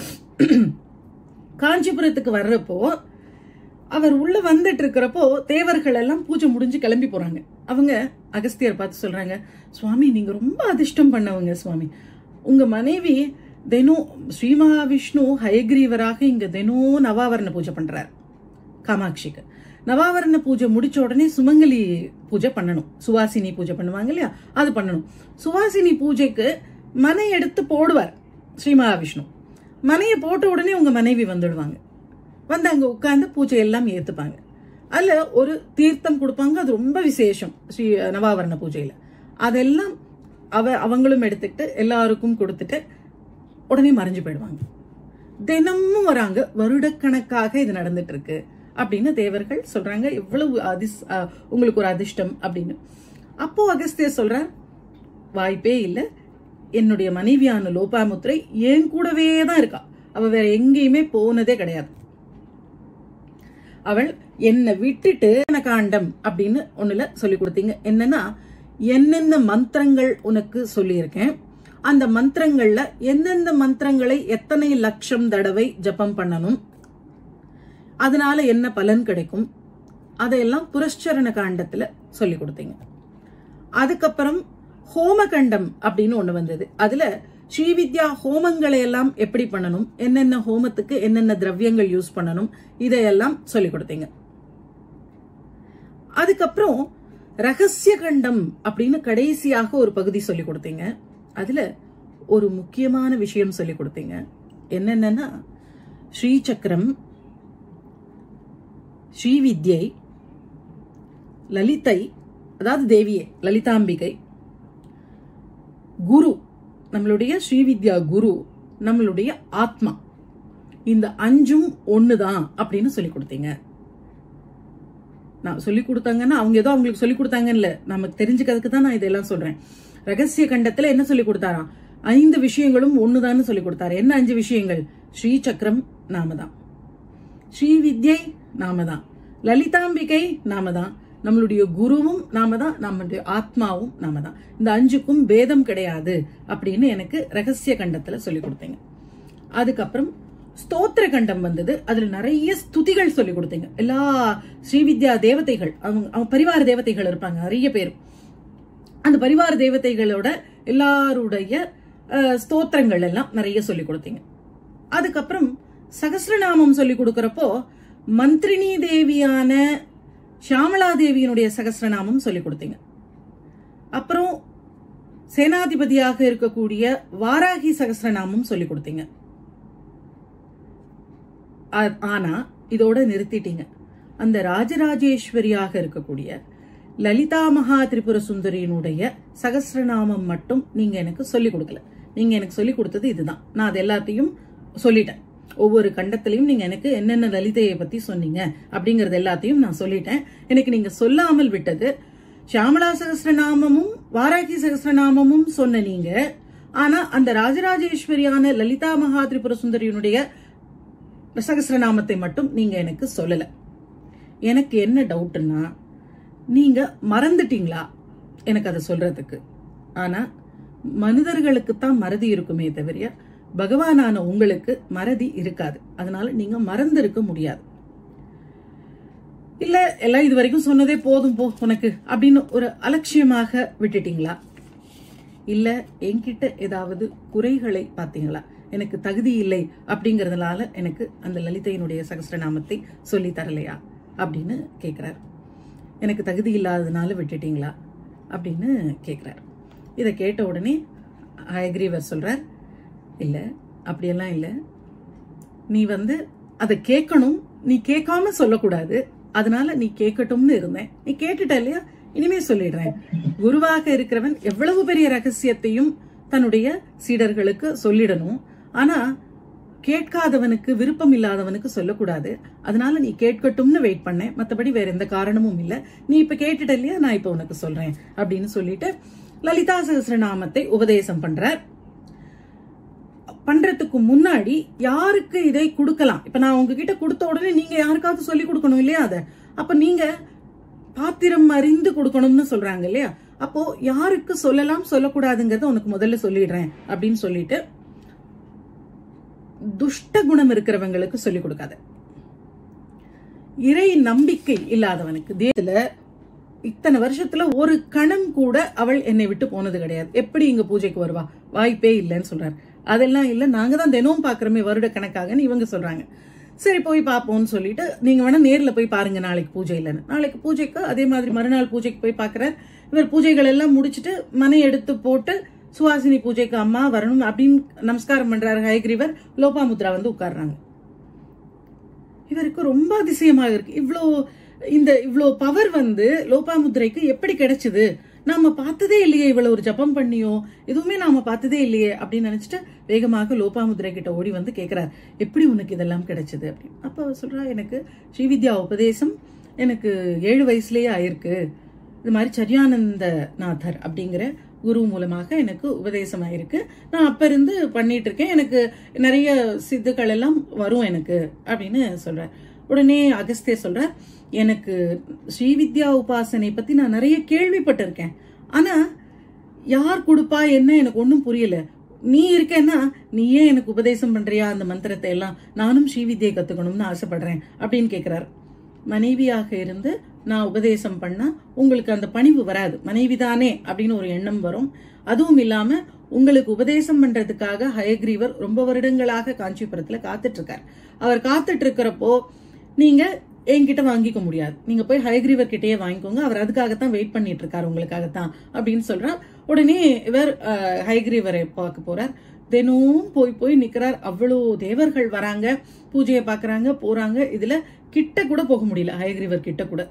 காஞ்சிபுரத்துக்கு வர்றப்போ அவர் உள்ள வந்துட்டு இருக்கிறப்போ தேவர்கள் எல்லாம் பூஜை முடிஞ்சு கிளம்பி போறாங்க அவங்க அகஸ்தியர் பார்த்து சொல்றாங்க சுவாமி நீங்க ரொம்ப அதிர்ஷ்டம் பண்ணவங்க சுவாமி உங்க மனைவி தினம் ஸ்ரீ மகாவிஷ்ணு ஹயக்ரீவராக இங்க தினம் நவாவரண பூஜை பண்றாரு காமாட்சிக்கு நவாவரண பூஜை முடிச்ச உடனே சுமங்கலி பூஜை பண்ணணும் சுவாசினி பூஜை பண்ணுவாங்க இல்லையா அது பண்ணணும் சுவாசினி பூஜைக்கு மனை எடுத்து போடுவார் ஸ்ரீ மகாவிஷ்ணு மனையை போட்ட உடனே உங்க மனைவி வந்துடுவாங்க வந்து அங்க உட்கார்ந்து பூஜை எல்லாம் ஏத்துப்பாங்க அதுல ஒரு தீர்த்தம் கொடுப்பாங்க அது ரொம்ப விசேஷம் ஸ்ரீ நவாவரண பூஜையில அதெல்லாம் அவ அவங்களும் எடுத்துக்கிட்டு எல்லாருக்கும் கொடுத்துட்டு உடனே மறைஞ்சு போயிடுவாங்க தினமும் வராங்க வருடக்கணக்காக இது நடந்துட்டு இருக்கு அப்படின்னு தேவர்கள் சொல்றாங்க எவ்வளவு அதிஸ் அஹ், உங்களுக்கு ஒரு அதிர்ஷ்டம் அப்படின்னு அப்போ அகஸ்தியர் சொல்றார் வாய்ப்பே இல்லை என்னுடைய மனைவியான லோபாமுத்ரை என் கூடவே தான் இருக்கா அவ வேற எங்கேயுமே போனதே கிடையாது அவள் என்னை விட்டுட்டு காண்டம் அப்படின்னு ஒண்ணுல சொல்லி கொடுத்தீங்க என்னன்னா என்னென்ன மந்திரங்கள் உனக்கு சொல்லியிருக்கேன் அந்த மந்திரங்கள்ல எந்தெந்த மந்திரங்களை எத்தனை லட்சம் தடவை ஜபம் பண்ணணும் அதனால என்ன பலன் கிடைக்கும் அதையெல்லாம் புரஸ்சரண காண்டத்துல சொல்லி கொடுத்தீங்க அதுக்கப்புறம் ஹோமகண்டம் அப்படின்னு ஒண்ணு வந்தது அதுல ஸ்ரீவித்யா ஹோமங்களை எல்லாம் எப்படி பண்ணணும் என்னென்ன ஹோமத்துக்கு என்னென்ன திரவியங்கள் யூஸ் பண்ணணும் இதையெல்லாம் சொல்லி கொடுத்தீங்க அதுக்கப்புறம் ரகசிய கண்டம் அப்படின்னு கடைசியாக ஒரு பகுதி சொல்லி கொடுத்தீங்க அதுல ஒரு முக்கியமான விஷயம் சொல்லி கொடுத்தீங்க என்னென்னன்னா ஸ்ரீசக்கரம் ஸ்ரீவித்யை லலிதை அதாவது தேவியே லலிதாம்பிகை குரு நம்மளுடைய ஸ்ரீவித்யா குரு நம்மளுடைய ஆத்மா இந்த அஞ்சும் ஒண்ணுதான் அப்படின்னு சொல்லி கொடுத்தீங்க நான் சொல்லி கொடுத்தாங்கன்னா அவங்க ஏதோ அவங்களுக்கு சொல்லி கொடுத்தாங்கன்னு இல்ல நமக்கு தெரிஞ்சுக்கிறதுக்கு தான் நான் இதெல்லாம் சொல்றேன் ரகசிய கண்டத்துல என்ன சொல்லி கொடுத்தாராம் ஐந்து விஷயங்களும் ஒண்ணுதான்னு சொல்லி கொடுத்தாரு என்ன அஞ்சு விஷயங்கள் ஸ்ரீ சக்கரம் நாம தான் ஸ்ரீ வித்யை நாம தான் லலிதாம்பிகை நாம தான் நம்மளுடைய குருவும் நாம தான் நம்மளுடைய ஆத்மாவும் நாம தான் இந்த அஞ்சுக்கும் பேதம் கிடையாது அப்படின்னு எனக்கு ரகசிய கண்டத்துல சொல்லி கொடுத்தீங்க அதுக்கப்புறம் ஸ்தோத்திர கண்டம் வந்தது அதுல நிறைய ஸ்துதிகள் சொல்லி கொடுத்தீங்க எல்லா ஸ்ரீவித்யா தேவதைகள் அவங்க அவங்க பரிவார தேவதைகள் இருப்பாங்க நிறைய பேர் அந்த பரிவார தேவதைகளோட எல்லாருடைய அஹ், ஸ்தோத்திரங்கள் எல்லாம் நிறைய சொல்லி கொடுத்தீங்க அதுக்கப்புறம் சகஸ்ரநாமம் சொல்லி கொடுக்கறப்போ மந்திரினி தேவியான ஷியாமலா தேவியினுடைய சகஸ்ரநாமம் சொல்லி கொடுத்தீங்க அப்புறம் சேனாதிபதியாக இருக்கக்கூடிய வாராகி சகஸ்ரநாமம் சொல்லி கொடுத்தீங்க ஆ- ஆனா இதோட நிறுத்திட்டீங்க அந்த ராஜராஜேஸ்வரியாக இருக்கக்கூடிய லலிதா மகா திரிபுர சுந்தரியினுடைய சகஸ்ரநாமம் மட்டும் நீங்க எனக்கு சொல்லி கொடுக்கல நீங்க எனக்கு சொல்லி கொடுத்தது இதுதான் நான் அது எல்லாத்தையும் சொல்லிட்டேன் ஒவ்வொரு கண்டத்திலையும் நீங்க எனக்கு என்னென்ன லலிதையை பத்தி சொன்னீங்க அப்படிங்கறது எல்லாத்தையும் நான் சொல்லிட்டேன் எனக்கு நீங்க சொல்லாமல் விட்டது ஷியாமலா சகஸ்ரநாமமும் வாராகி சகஸ்ரநாமமும் சொன்ன நீங்க ஆனா அந்த ராஜராஜேஸ்வரியான லலிதா மகா திரிபுர சுந்தரியினுடைய சகஸ்ரநாமத்தை மட்டும் நீங்க எனக்கு சொல்லல எனக்கு என்ன டவுட்னா நீங்க மறந்துட்டீங்களா எனக்கு அதை சொல்றதுக்கு ஆனா மனிதர்களுக்கு தான் மறதி இருக்குமே தவிர பகவானான உங்களுக்கு மறதி இருக்காது அதனால நீங்க மறந்திருக்க முடியாது இல்ல எல்லாம் இது வரைக்கும் சொன்னதே போதும் போ உனக்கு அப்படின்னு ஒரு அலட்சியமாக விட்டுட்டீங்களா இல்ல என்கிட்ட ஏதாவது குறைகளை பார்த்தீங்களா எனக்கு தகுதி இல்லை அப்படிங்கறதுனால எனக்கு அந்த லலிதையினுடைய சகஸ்ரநாமத்தை சொல்லி தரலையா அப்படின்னு கேக்குறாரு எனக்கு தகுதி இல்லாததுனால விட்டுட்டீங்களா அப்படின்னு கேக்குறாரு இதை கேட்ட உடனே ஹயக்ரீவர் சொல்றார் இல்ல அப்படியெல்லாம் இல்ல நீ வந்து அதை கேட்கணும் நீ கேட்காம சொல்லக்கூடாது அதனால நீ கேட்கட்டும்னு இருந்தேன் நீ கேட்டுட்ட இல்லையா இனிமே சொல்லிடுறேன் குருவாக இருக்கிறவன் எவ்வளவு பெரிய ரகசியத்தையும் தன்னுடைய சீடர்களுக்கு சொல்லிடணும் ஆனா கேட்காதவனுக்கு விருப்பம் இல்லாதவனுக்கு சொல்லக்கூடாது அதனால நீ கேட்கட்டும்னு வெயிட் பண்ணேன் மத்தபடி வேற எந்த காரணமும் இல்ல நீ இப்ப கேட்டுட்ட இல்லையா நான் இப்ப உனக்கு சொல்றேன் அப்படின்னு சொல்லிட்டு லலிதா சகஸ்ரநாமத்தை உபதேசம் பண்றார் பண்றதுக்கு முன்னாடி யாருக்கு இதை கொடுக்கலாம் இப்ப நான் உங்ககிட்ட கொடுத்த உடனே நீங்க யாருக்காவது சொல்லி கொடுக்கணும் இல்லையா அத அப்ப நீங்க பாத்திரம் அறிந்து கொடுக்கணும்னு சொல்றாங்க இல்லையா அப்போ யாருக்கு சொல்லலாம் சொல்லக்கூடாதுங்கறத உனக்கு முதல்ல சொல்லிடுறேன் அப்படின்னு சொல்லிட்டு துஷ்ட குணம் இருக்கிறவங்களுக்கு சொல்லி கொடுக்காத இறை நம்பிக்கை இல்லாதவனுக்கு தேத்துல இத்தனை வருஷத்துல ஒரு கணம் கூட அவள் என்னை விட்டு போனது கிடையாது எப்படி இங்க பூஜைக்கு வருவா வாய்ப்பே இல்லைன்னு சொல்றாரு அதெல்லாம் இல்ல நாங்க தான் தினமும் பாக்குறோமே வருட கணக்காகன்னு இவங்க சொல்றாங்க சரி போய் பார்ப்போம்னு சொல்லிட்டு நீங்க வேணா நேர்ல போய் பாருங்க நாளைக்கு பூஜை இல்லைன்னு நாளைக்கு பூஜைக்கு அதே மாதிரி மறுநாள் பூஜைக்கு போய் பாக்குறார் இவர் பூஜைகள் எல்லாம் முடிச்சிட்டு மனை எடுத்து போட்டு சுவாசினி பூஜைக்கு அம்மா வரணும் அப்படின்னு நமஸ்காரம் பண்றாரு ஹயக்ரீவர் லோபாமுத்ரா வந்து உட்கார்றாங்க இவருக்கு ரொம்ப அதிசயமாக இருக்கு இவ்ளோ இந்த இவ்ளோ பவர் வந்து லோபாமுத்ரைக்கு எப்படி கிடைச்சது நாம பார்த்ததே இல்லையே இவ்வளவு ஒரு ஜபம் பண்ணியோ எதுவுமே நாம பார்த்ததே இல்லையே அப்படின்னு நினைச்சிட்டு வேகமாக லோபாமுத்ரை கிட்ட ஓடி வந்து கேக்குறார் எப்படி உனக்கு இதெல்லாம் கிடைச்சது அப்படின்னு அப்ப அவ சொல்றா எனக்கு ஸ்ரீவித்யா உபதேசம் எனக்கு ஏழு வயசுலயே ஆயிருக்கு இது மாதிரி சரியானந்த நாதர் அப்படிங்கிற குரு மூலமாக எனக்கு உபதேசம் ஆயிருக்கு நான் அப்ப இருந்து பண்ணிட்டு இருக்கேன் எனக்கு நிறைய சித்துக்கள் எல்லாம் வரும் எனக்கு அப்படின்னு சொல்றார் உடனே அகஸ்தியர் சொல்றார் எனக்கு ஸ்ரீவித்யா உபாசனை பத்தி நான் நிறைய கேள்விப்பட்டிருக்கேன் ஆனா யார் கொடுப்பா என்ன எனக்கு ஒன்றும் புரியல நீ இருக்கேன்னா நீயே எனக்கு உபதேசம் பண்றியா அந்த மந்திரத்தை எல்லாம் நானும் ஸ்ரீவித்யை கத்துக்கணும்னு ஆசைப்படுறேன் அப்படின்னு கேக்குறாரு மனைவியாக இருந்து நான் உபதேசம் பண்ணா உங்களுக்கு அந்த பணிவு வராது மனைவிதானே அப்படின்னு ஒரு எண்ணம் வரும் அதுவும் இல்லாம உங்களுக்கு உபதேசம் பண்றதுக்காக ஹயக்ரீவர் ரொம்ப வருடங்களாக காஞ்சிபுரத்துல காத்துட்டு இருக்கார் அவர் காத்துட்டு இருக்கிறப்போ நீங்க என்கிட்ட வாங்கிக்க முடியாது நீங்க போய் ஹயக்ரீவர் கிட்டயே வாங்கிக்கோங்க அவர் அதுக்காகத்தான் வெயிட் பண்ணிட்டு இருக்காரு உங்களுக்காகத்தான் அப்படின்னு சொல்றார் உடனே இவர் அஹ், ஹயக்ரீவரை பார்க்க போறார் தினமும் போய் போய் நிக்கிறார் அவ்வளோ தேவர்கள் வராங்க பூஜையை பாக்குறாங்க போறாங்க இதுல கிட்ட கூட போக முடியல ஹயக்ரீவர் கிட்ட கூட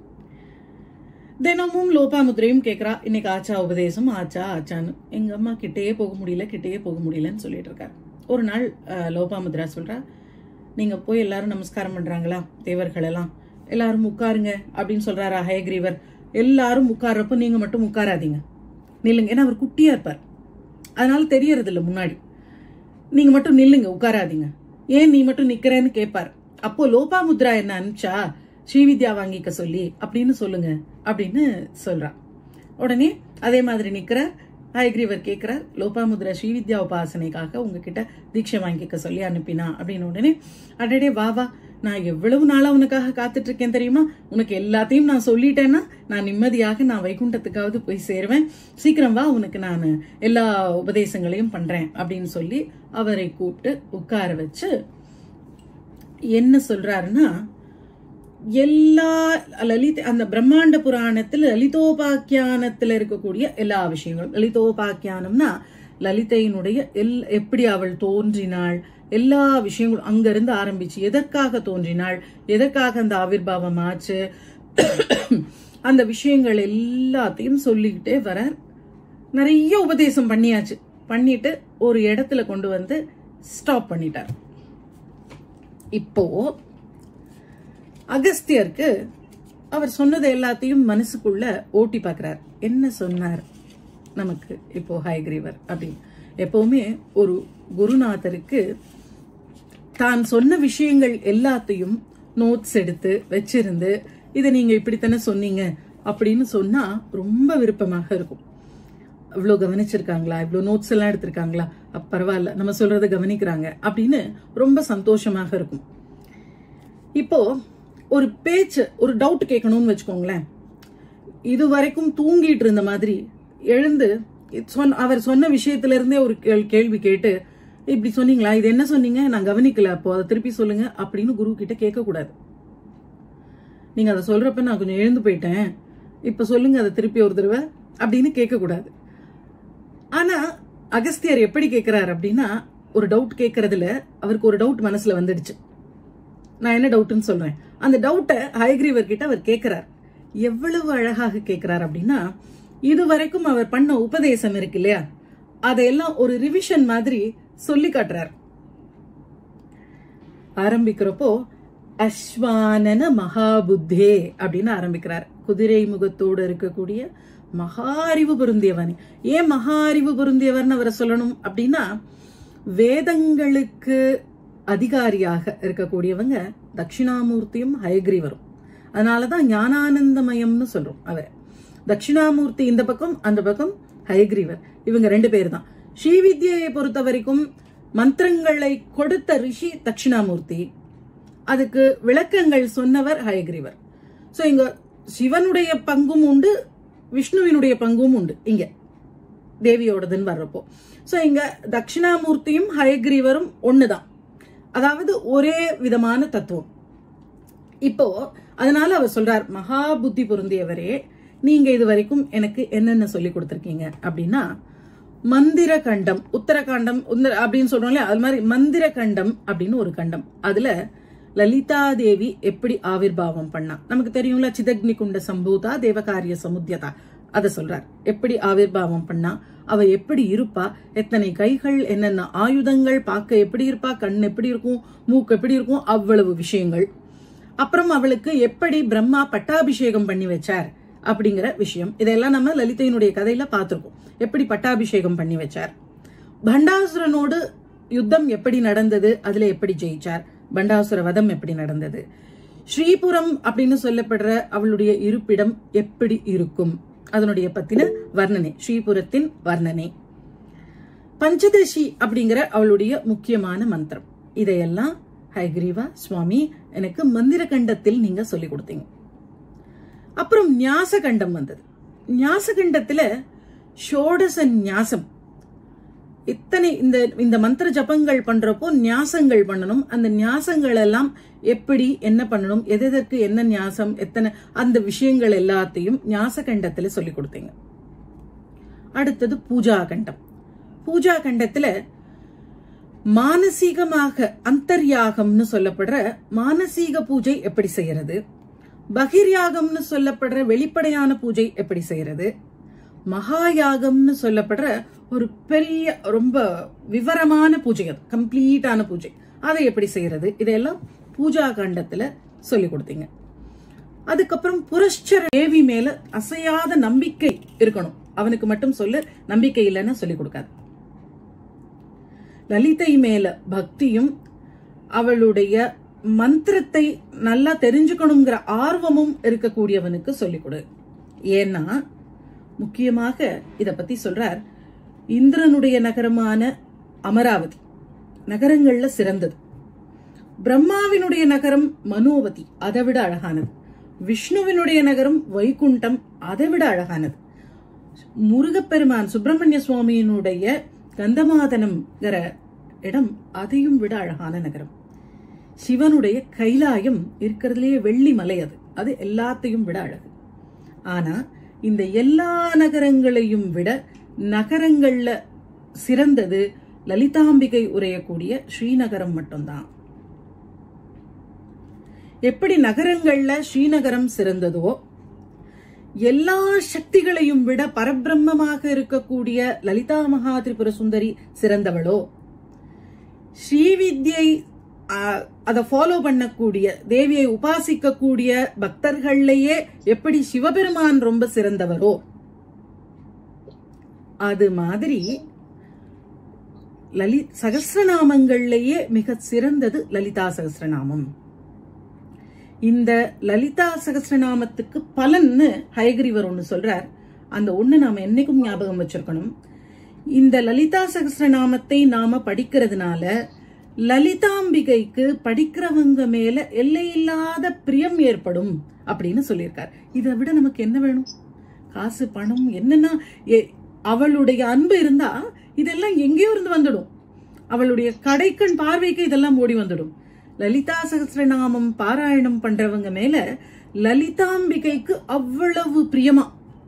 தினமும் லோபாமுத்ரையும் கேக்குறா இன்னைக்கு ஆச்சா உபதேசம் ஆச்சா ஆச்சான்னு எங்க அம்மா கிட்டேயே போக முடியல கிட்டேயே போக முடியலன்னு சொல்லிட்டு இருக்காரு ஒரு நாள் அஹ், லோபாமுத்ரா சொல்றா நீங்க போய் எல்லாரும் நமஸ்காரம் பண்றாங்களா தேவர்கள் எல்லாம் எல்லாரும் உட்காருங்க அப்படின்னு சொல்றாரா ஹயக்ரீவர் எல்லாரும் உட்கார்றப்போ நீங்க மட்டும் உட்காராதீங்க நில்லுங்க ஏன்னா அவர் குட்டியா இருப்பார் அதனால தெரியறது இல்ல முன்னாடி நீங்க மட்டும் நில்லுங்க உட்காராதீங்க ஏன் நீ மட்டும் நிக்கிறேன்னு கேட்பார் அப்போ லோபாமுத்ரா என்ன அனுப்பிச்சா ஸ்ரீவித்யா வாங்கிக்க சொல்லி அப்படின்னு சொல்லுங்க அப்படின்னு சொல்றா உடனே அதே மாதிரி நிக்கிறார் ஹயக்ரீவர் கேட்கிறார் லோபாமுத்ரா ஸ்ரீவித்யா உபாசனைக்காக உங்ககிட்ட தீட்சை வாங்கிக்க சொல்லி அனுப்பினா அப்படின்னு உடனே அடடே வா வா நான் எவ்வளவு நாளா உனக்காக காத்துட்டு இருக்கேன் தெரியுமா உனக்கு எல்லாத்தையும் நான் சொல்லிட்டேன்னா நான் நிம்மதியாக நான் வைகுண்டத்துக்காவது போய் சேருவேன் சீக்கிரம் வா உனக்கு நான் எல்லா உபதேசங்களையும் பண்றேன் அப்படின்னு சொல்லி அவரை கூப்பிட்டு உட்கார வச்சு என்ன சொல்றாருன்னா எல்லா லலித அந்த பிரம்மாண்ட புராணத்துல லலிதோபாக்கியானத்துல இருக்கக்கூடிய எல்லா விஷயங்களும் லலிதோபாக்கியானம்னா லலிதையினுடைய எல் எப்படி அவள் தோன்றினாள் எல்லா விஷயங்களும் அங்கிருந்து ஆரம்பிச்சு எதற்காக தோன்றினாள் எதற்காக அந்த ஆவிர்வாவம் ஆச்சு அந்த விஷயங்கள் எல்லாத்தையும் சொல்லிக்கிட்டே வரார் நிறைய உபதேசம் பண்ணியாச்சு பண்ணிட்டு ஒரு இடத்துல கொண்டு வந்து ஸ்டாப் பண்ணிட்டார் இப்போ அகஸ்தியருக்கு அவர் சொன்னது எல்லாத்தையும் மனசுக்குள்ள ஓட்டி பார்க்கிறார் என்ன சொன்னார் நமக்கு இப்போ ஹயக்ரீவர் அப்படின்னு எப்பவுமே ஒரு குருநாதருக்கு தான் சொன்ன விஷயங்கள் எல்லாத்தையும் நோட்ஸ் எடுத்து வச்சிருந்து இதை நீங்க இப்படித்தானே சொன்னீங்க அப்படின்னு சொன்னா ரொம்ப விருப்பமாக இருக்கும் இவ்வளோ கவனிச்சிருக்காங்களா இவ்வளோ நோட்ஸ் எல்லாம் எடுத்திருக்காங்களா அப்ப பரவாயில்ல நம்ம சொல்றதை கவனிக்கிறாங்க அப்படின்னு ரொம்ப சந்தோஷமாக இருக்கும் இப்போ ஒரு பேச்சு ஒரு டவுட் கேட்கணும்னு வச்சுக்கோங்களேன் இது வரைக்கும் தூங்கிட்டு இருந்த மாதிரி எழுந்து சொன்ன அவர் சொன்ன விஷயத்துல இருந்தே ஒரு கேள்- கேள்வி கேட்டு இப்படி சொன்னீங்களா இது என்ன சொன்னீங்க நான் கவனிக்கல அப்போ அதை திருப்பி சொல்லுங்க அப்படின்னு குரு கிட்ட கேட்க கூடாது நீங்க அதை சொல்றப்ப நான் கொஞ்சம் எழுந்து போயிட்டேன் இப்ப சொல்லுங்க அதை திருப்பி ஒரு தடவை அப்படின்னு கேட்க கூடாது ஆனா அகஸ்தியர் எப்படி கேட்கிறார் அப்படின்னா ஒரு டவுட் கேட்கறதுல அவருக்கு ஒரு டவுட் மனசுல வந்துடுச்சு நான் என்ன டவுட்னு சொல்றேன் அந்த டவுட்டை ஹயக்ரீவர் கிட்ட அவர் கேட்கிறார் எவ்வளவு அழகாக கேட்கிறார் அப்படின்னா இது வரைக்கும் அவர் பண்ண உபதேசம் இருக்கு இல்லையா அதையெல்லாம் ஒரு ரிவிஷன் மாதிரி சொல்லி காட்டுறார் ஆரம்பிக்கிறப்போ அஸ்வானன மகாபுத்தே அப்படின்னு ஆரம்பிக்கிறார் குதிரை முகத்தோடு இருக்கக்கூடிய மகா அறிவு பொருந்தியவன் ஏன் மகா அறிவு பொருந்தியவர்னு அவரை சொல்லணும் அப்படின்னா வேதங்களுக்கு அதிகாரியாக இருக்கக்கூடியவங்க தட்சிணாமூர்த்தியும் ஹயக்ரீவரும் அதனாலதான் ஞானானந்தமயம்னு சொல்றோம் அவர் தட்சிணாமூர்த்தி இந்த பக்கம் அந்த பக்கம் ஹயக்ரீவர் இவங்க ரெண்டு பேர் தான் ஸ்ரீவித்யை பொறுத்த வரைக்கும் மந்திரங்களை கொடுத்த ரிஷி தட்சிணாமூர்த்தி அதுக்கு விளக்கங்கள் சொன்னவர் ஹயக்ரீவர் சோ இங்க சிவனுடைய பங்கும் உண்டு விஷ்ணுவினுடைய பங்கும் உண்டு இங்க தேவியோடதுன்னு வர்றப்போ சோ இங்க தட்சிணாமூர்த்தியும் ஹயக்ரீவரும் ஒண்ணுதான் அதாவது ஒரே விதமான தத்துவம் இப்போ அதனால அவர் சொல்றார் மகா புத்தி பொருந்தியவரே நீங்க இது வரைக்கும் எனக்கு என்னென்ன சொல்லி கொடுத்திருக்கீங்க அப்படின்னா மந்திர கண்டம் உத்தரகாண்டம் உந்தர- அப்படின்னு சொல்றோம் இல்லையா அது மாதிரி மந்திர கண்டம் அப்படின்னு ஒரு கண்டம் அதுல லலிதா தேவி எப்படி ஆவிர்வாவம் பண்ணா நமக்கு தெரியும்ல சிதக்னி குண்ட சம்பூதா தேவகாரிய சமுத்தியதா அத சொல்றார் எப்படி ஆவிர்வாவம் பண்ணா அவ எப்படி இருப்பா எத்தனை கைகள் என்னென்ன ஆயுதங்கள் பார்க்க எப்படி இருப்பா கண் எப்படி இருக்கும் மூக்கு எப்படி இருக்கும் அவ்வளவு விஷயங்கள் அப்புறம் அவளுக்கு எப்படி பிரம்மா பட்டாபிஷேகம் பண்ணி வச்சார் அப்படிங்கிற விஷயம் இதெல்லாம் நம்ம லலிதையினுடைய கதையில பார்த்திருக்கோம் எப்படி பட்டாபிஷேகம் பண்ணி வச்சார் பண்டாசுரனோடு யுத்தம் எப்படி நடந்தது அதுல எப்படி ஜெயிச்சார் பண்டாசுர வதம் எப்படி நடந்தது ஸ்ரீபுரம் அப்படின்னு சொல்லப்படுற அவளுடைய இருப்பிடம் எப்படி இருக்கும் அதனுடைய பத்தின வர்ணனை ஸ்ரீபுரத்தின் வர்ணனை பஞ்சதசி அப்படிங்கிற அவளுடைய முக்கியமான மந்திரம் இதையெல்லாம் ஹைகிரீவா சுவாமி எனக்கு மந்திர கண்டத்தில் நீங்க சொல்லி கொடுத்தீங்க அப்புறம் ஞாச கண்டம் வந்தது ஞாச கண்டத்துல ஷோடச ஞாசம் இத்தனை இந்த இந்த மந்திர ஜபங்கள் பண்றப்போ ஞாசங்கள் பண்ணணும் அந்த ஞாசங்கள் எல்லாம் எப்படி என்ன பண்ணணும் எதற்கு என்ன ஞாசம் எத்தனை அந்த விஷயங்கள் எல்லாத்தையும் ஞாச கண்டத்துல சொல்லி கொடுத்தீங்க அடுத்தது பூஜா கண்டம் பூஜா கண்டத்துல மானசீகமாக அந்தர்யாகம்னு சொல்லப்படுற மானசீக பூஜை எப்படி செய்யறது பகிர்யாகம்னு சொல்லப்படுற வெளிப்படையான பூஜை எப்படி செய்யறது மகாயாகம்னு சொல்லப்படுற ஒரு பெரிய ரொம்ப விவரமான பூஜை அது கம்ப்ளீட்டான பூஜை அதை எப்படி செய்யறது இதெல்லாம் பூஜா காண்டத்துல சொல்லி கொடுத்தீங்க அதுக்கப்புறம் புரஷ்சர தேவி மேல அசையாத நம்பிக்கை இருக்கணும் அவனுக்கு மட்டும் சொல்லு நம்பிக்கை இல்லைன்னா சொல்லிக் கொடுக்காது லலிதை மேல பக்தியும் அவளுடைய மந்திரத்தை நல்லா தெரிஞ்சுக்கணுங்கிற ஆர்வமும் இருக்கக்கூடியவனுக்கு சொல்லிக் கொடு ஏன்னா முக்கியமாக இத பத்தி சொல்றார் இந்திரனுடைய நகரமான அமராவதி நகரங்கள்ல சிறந்தது பிரம்மாவினுடைய நகரம் மனோவதி அதை விட அழகானது விஷ்ணுவினுடைய நகரம் வைகுண்டம் அதை விட அழகானது முருகப்பெருமான் சுப்பிரமணிய சுவாமியினுடைய கந்தமாதனம்ங்கிற இடம் அதையும் விட அழகான நகரம் சிவனுடைய கைலாயம் இருக்கிறதுலயே வெள்ளி மலை அது அது எல்லாத்தையும் விட அழகு ஆனா இந்த எல்லா நகரங்களையும் விட நகரங்கள்ல சிறந்தது லலிதாம்பிகை உரையக்கூடிய ஸ்ரீநகரம் மட்டும்தான் எப்படி நகரங்கள்ல ஸ்ரீநகரம் சிறந்ததோ எல்லா சக்திகளையும் விட பரபிரம்மமாக இருக்கக்கூடிய லலிதா மகாதிரிபுர சுந்தரி சிறந்தவளோ ஸ்ரீவித்யை அதை ஃபாலோ பண்ணக்கூடிய தேவியை உபாசிக்கக்கூடிய பக்தர்கள்லயே எப்படி சிவபெருமான் ரொம்ப சிறந்தவரோ அது மாதிரி லலி சகசிரநாமங்கள்லயே மிக சிறந்தது லலிதா சகசிரநாமம் இந்த லலிதா சகசிரநாமத்துக்கு பலன்னு ஹயகிரிவர் ஒண்ணு சொல்றார் அந்த ஒண்ணு நாம என்னைக்கும் ஞாபகம் வச்சிருக்கணும் இந்த லலிதா சகசிரநாமத்தை நாம படிக்கிறதுனால லலிதாம்பிகைக்கு படிக்கிறவங்க மேல எல்லையில்லாத பிரியம் ஏற்படும் அப்படின்னு சொல்லியிருக்கார் இதை விட நமக்கு என்ன வேணும் காசு பணம் என்னன்னா எ- அவளுடைய அன்பு இருந்தா இதெல்லாம் எங்கேயோ இருந்து வந்துடும் அவளுடைய கடைக்கண் பார்வைக்கு இதெல்லாம் ஓடி வந்துடும் லலிதா சகசிரநாமம் பாராயணம் பண்றவங்க மேல லலிதாம்பிகைக்கு அவ்வளவு பிரியமா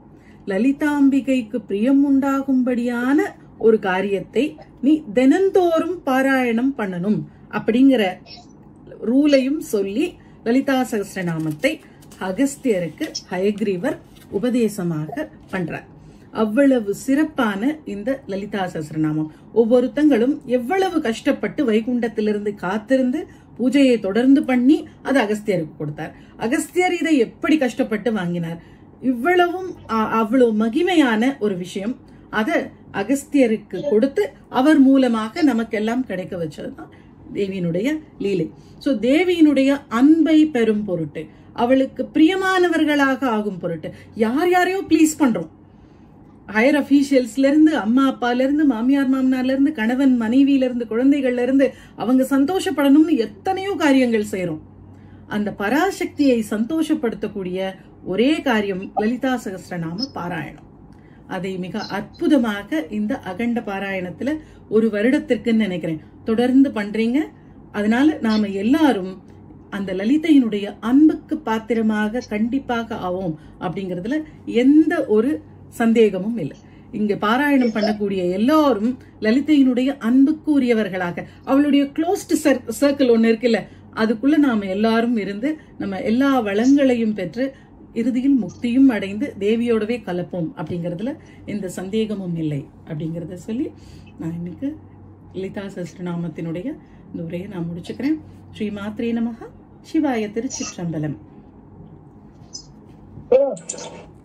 லலிதாம்பிகைக்கு பிரியம் உண்டாகும்படியான ஒரு காரியத்தை நீ தினந்தோறும் பாராயணம் பண்ணணும் அப்படிங்கிற ரூலையும் சொல்லி லலிதா சகசிரநாமத்தை அகஸ்தியருக்கு ஹயக்ரீவர் உபதேசமாக பண்றார் அவ்வளவு சிறப்பான இந்த லலிதா சகசிரநாமம் ஒவ்வொருத்தங்களும் எவ்வளவு கஷ்டப்பட்டு வைகுண்டத்திலிருந்து காத்திருந்து பூஜையை தொடர்ந்து பண்ணி அது அகஸ்தியருக்கு கொடுத்தார் அகஸ்தியர் இதை எப்படி கஷ்டப்பட்டு வாங்கினார் இவ்வளவும் அ- அவ்வளவு மகிமையான ஒரு விஷயம் அத அகஸ்தியருக்கு கொடுத்து அவர் மூலமாக நமக்கெல்லாம் கிடைக்க வச்சதுதான் தேவியினுடைய லீலை சோ தேவியினுடைய அன்பை பெறும் பொருட்டு அவளுக்கு பிரியமானவர்களாக ஆகும் பொருட்டு யார் யாரையோ ப்ளீஸ் பண்றோம் ஹையர் அஃபீஷியல்ஸ்ல இருந்து அம்மா அப்பால இருந்து மாமியார் மாமனார்ல இருந்து கணவன் மனைவியில இருந்து குழந்தைகள்ல இருந்து அவங்க சந்தோஷப்படணும்னு எத்தனையோ காரியங்கள் செய்றோம் அந்த பராசக்தியை சந்தோஷப்படுத்தக்கூடிய ஒரே காரியம் லலிதா சகஸ்ரநாம பாராயணம் அதை மிக அற்புதமாக இந்த அகண்ட பாராயணத்துல ஒரு வருடத்திற்குன்னு நினைக்கிறேன் தொடர்ந்து பண்றீங்க அதனால நாம எல்லாரும் அந்த லலிதையினுடைய அன்புக்கு பாத்திரமாக கண்டிப்பாக ஆவோம் அப்படிங்கறதுல எந்த ஒரு சந்தேகமும் இல்லை இங்க பாராயணம் பண்ணக்கூடிய எல்லாரும் லலிதையினுடைய அன்புக்கு உரியவர்களாக அவளுடைய க்ளோஸ்ட் சர்க்கிள் ஒண்ணு இருக்குல்ல அதுக்குள்ள நாம எல்லாரும் இருந்து நம்ம எல்லா வளங்களையும் பெற்று இறுதியில் முக்தியும் அடைந்து தேவியோடவே கலப்போம் அப்படிங்கறதுல எந்த சந்தேகமும் இல்லை அப்படிங்கறத சொல்லி நான் இன்னைக்கு லலிதா சஸ்திரநாமத்தினுடைய இந்த உரையை நான் முடிச்சுக்கிறேன் ஸ்ரீ மாத்ரே நமக சிவாய திருச்சிற்றம்பலம்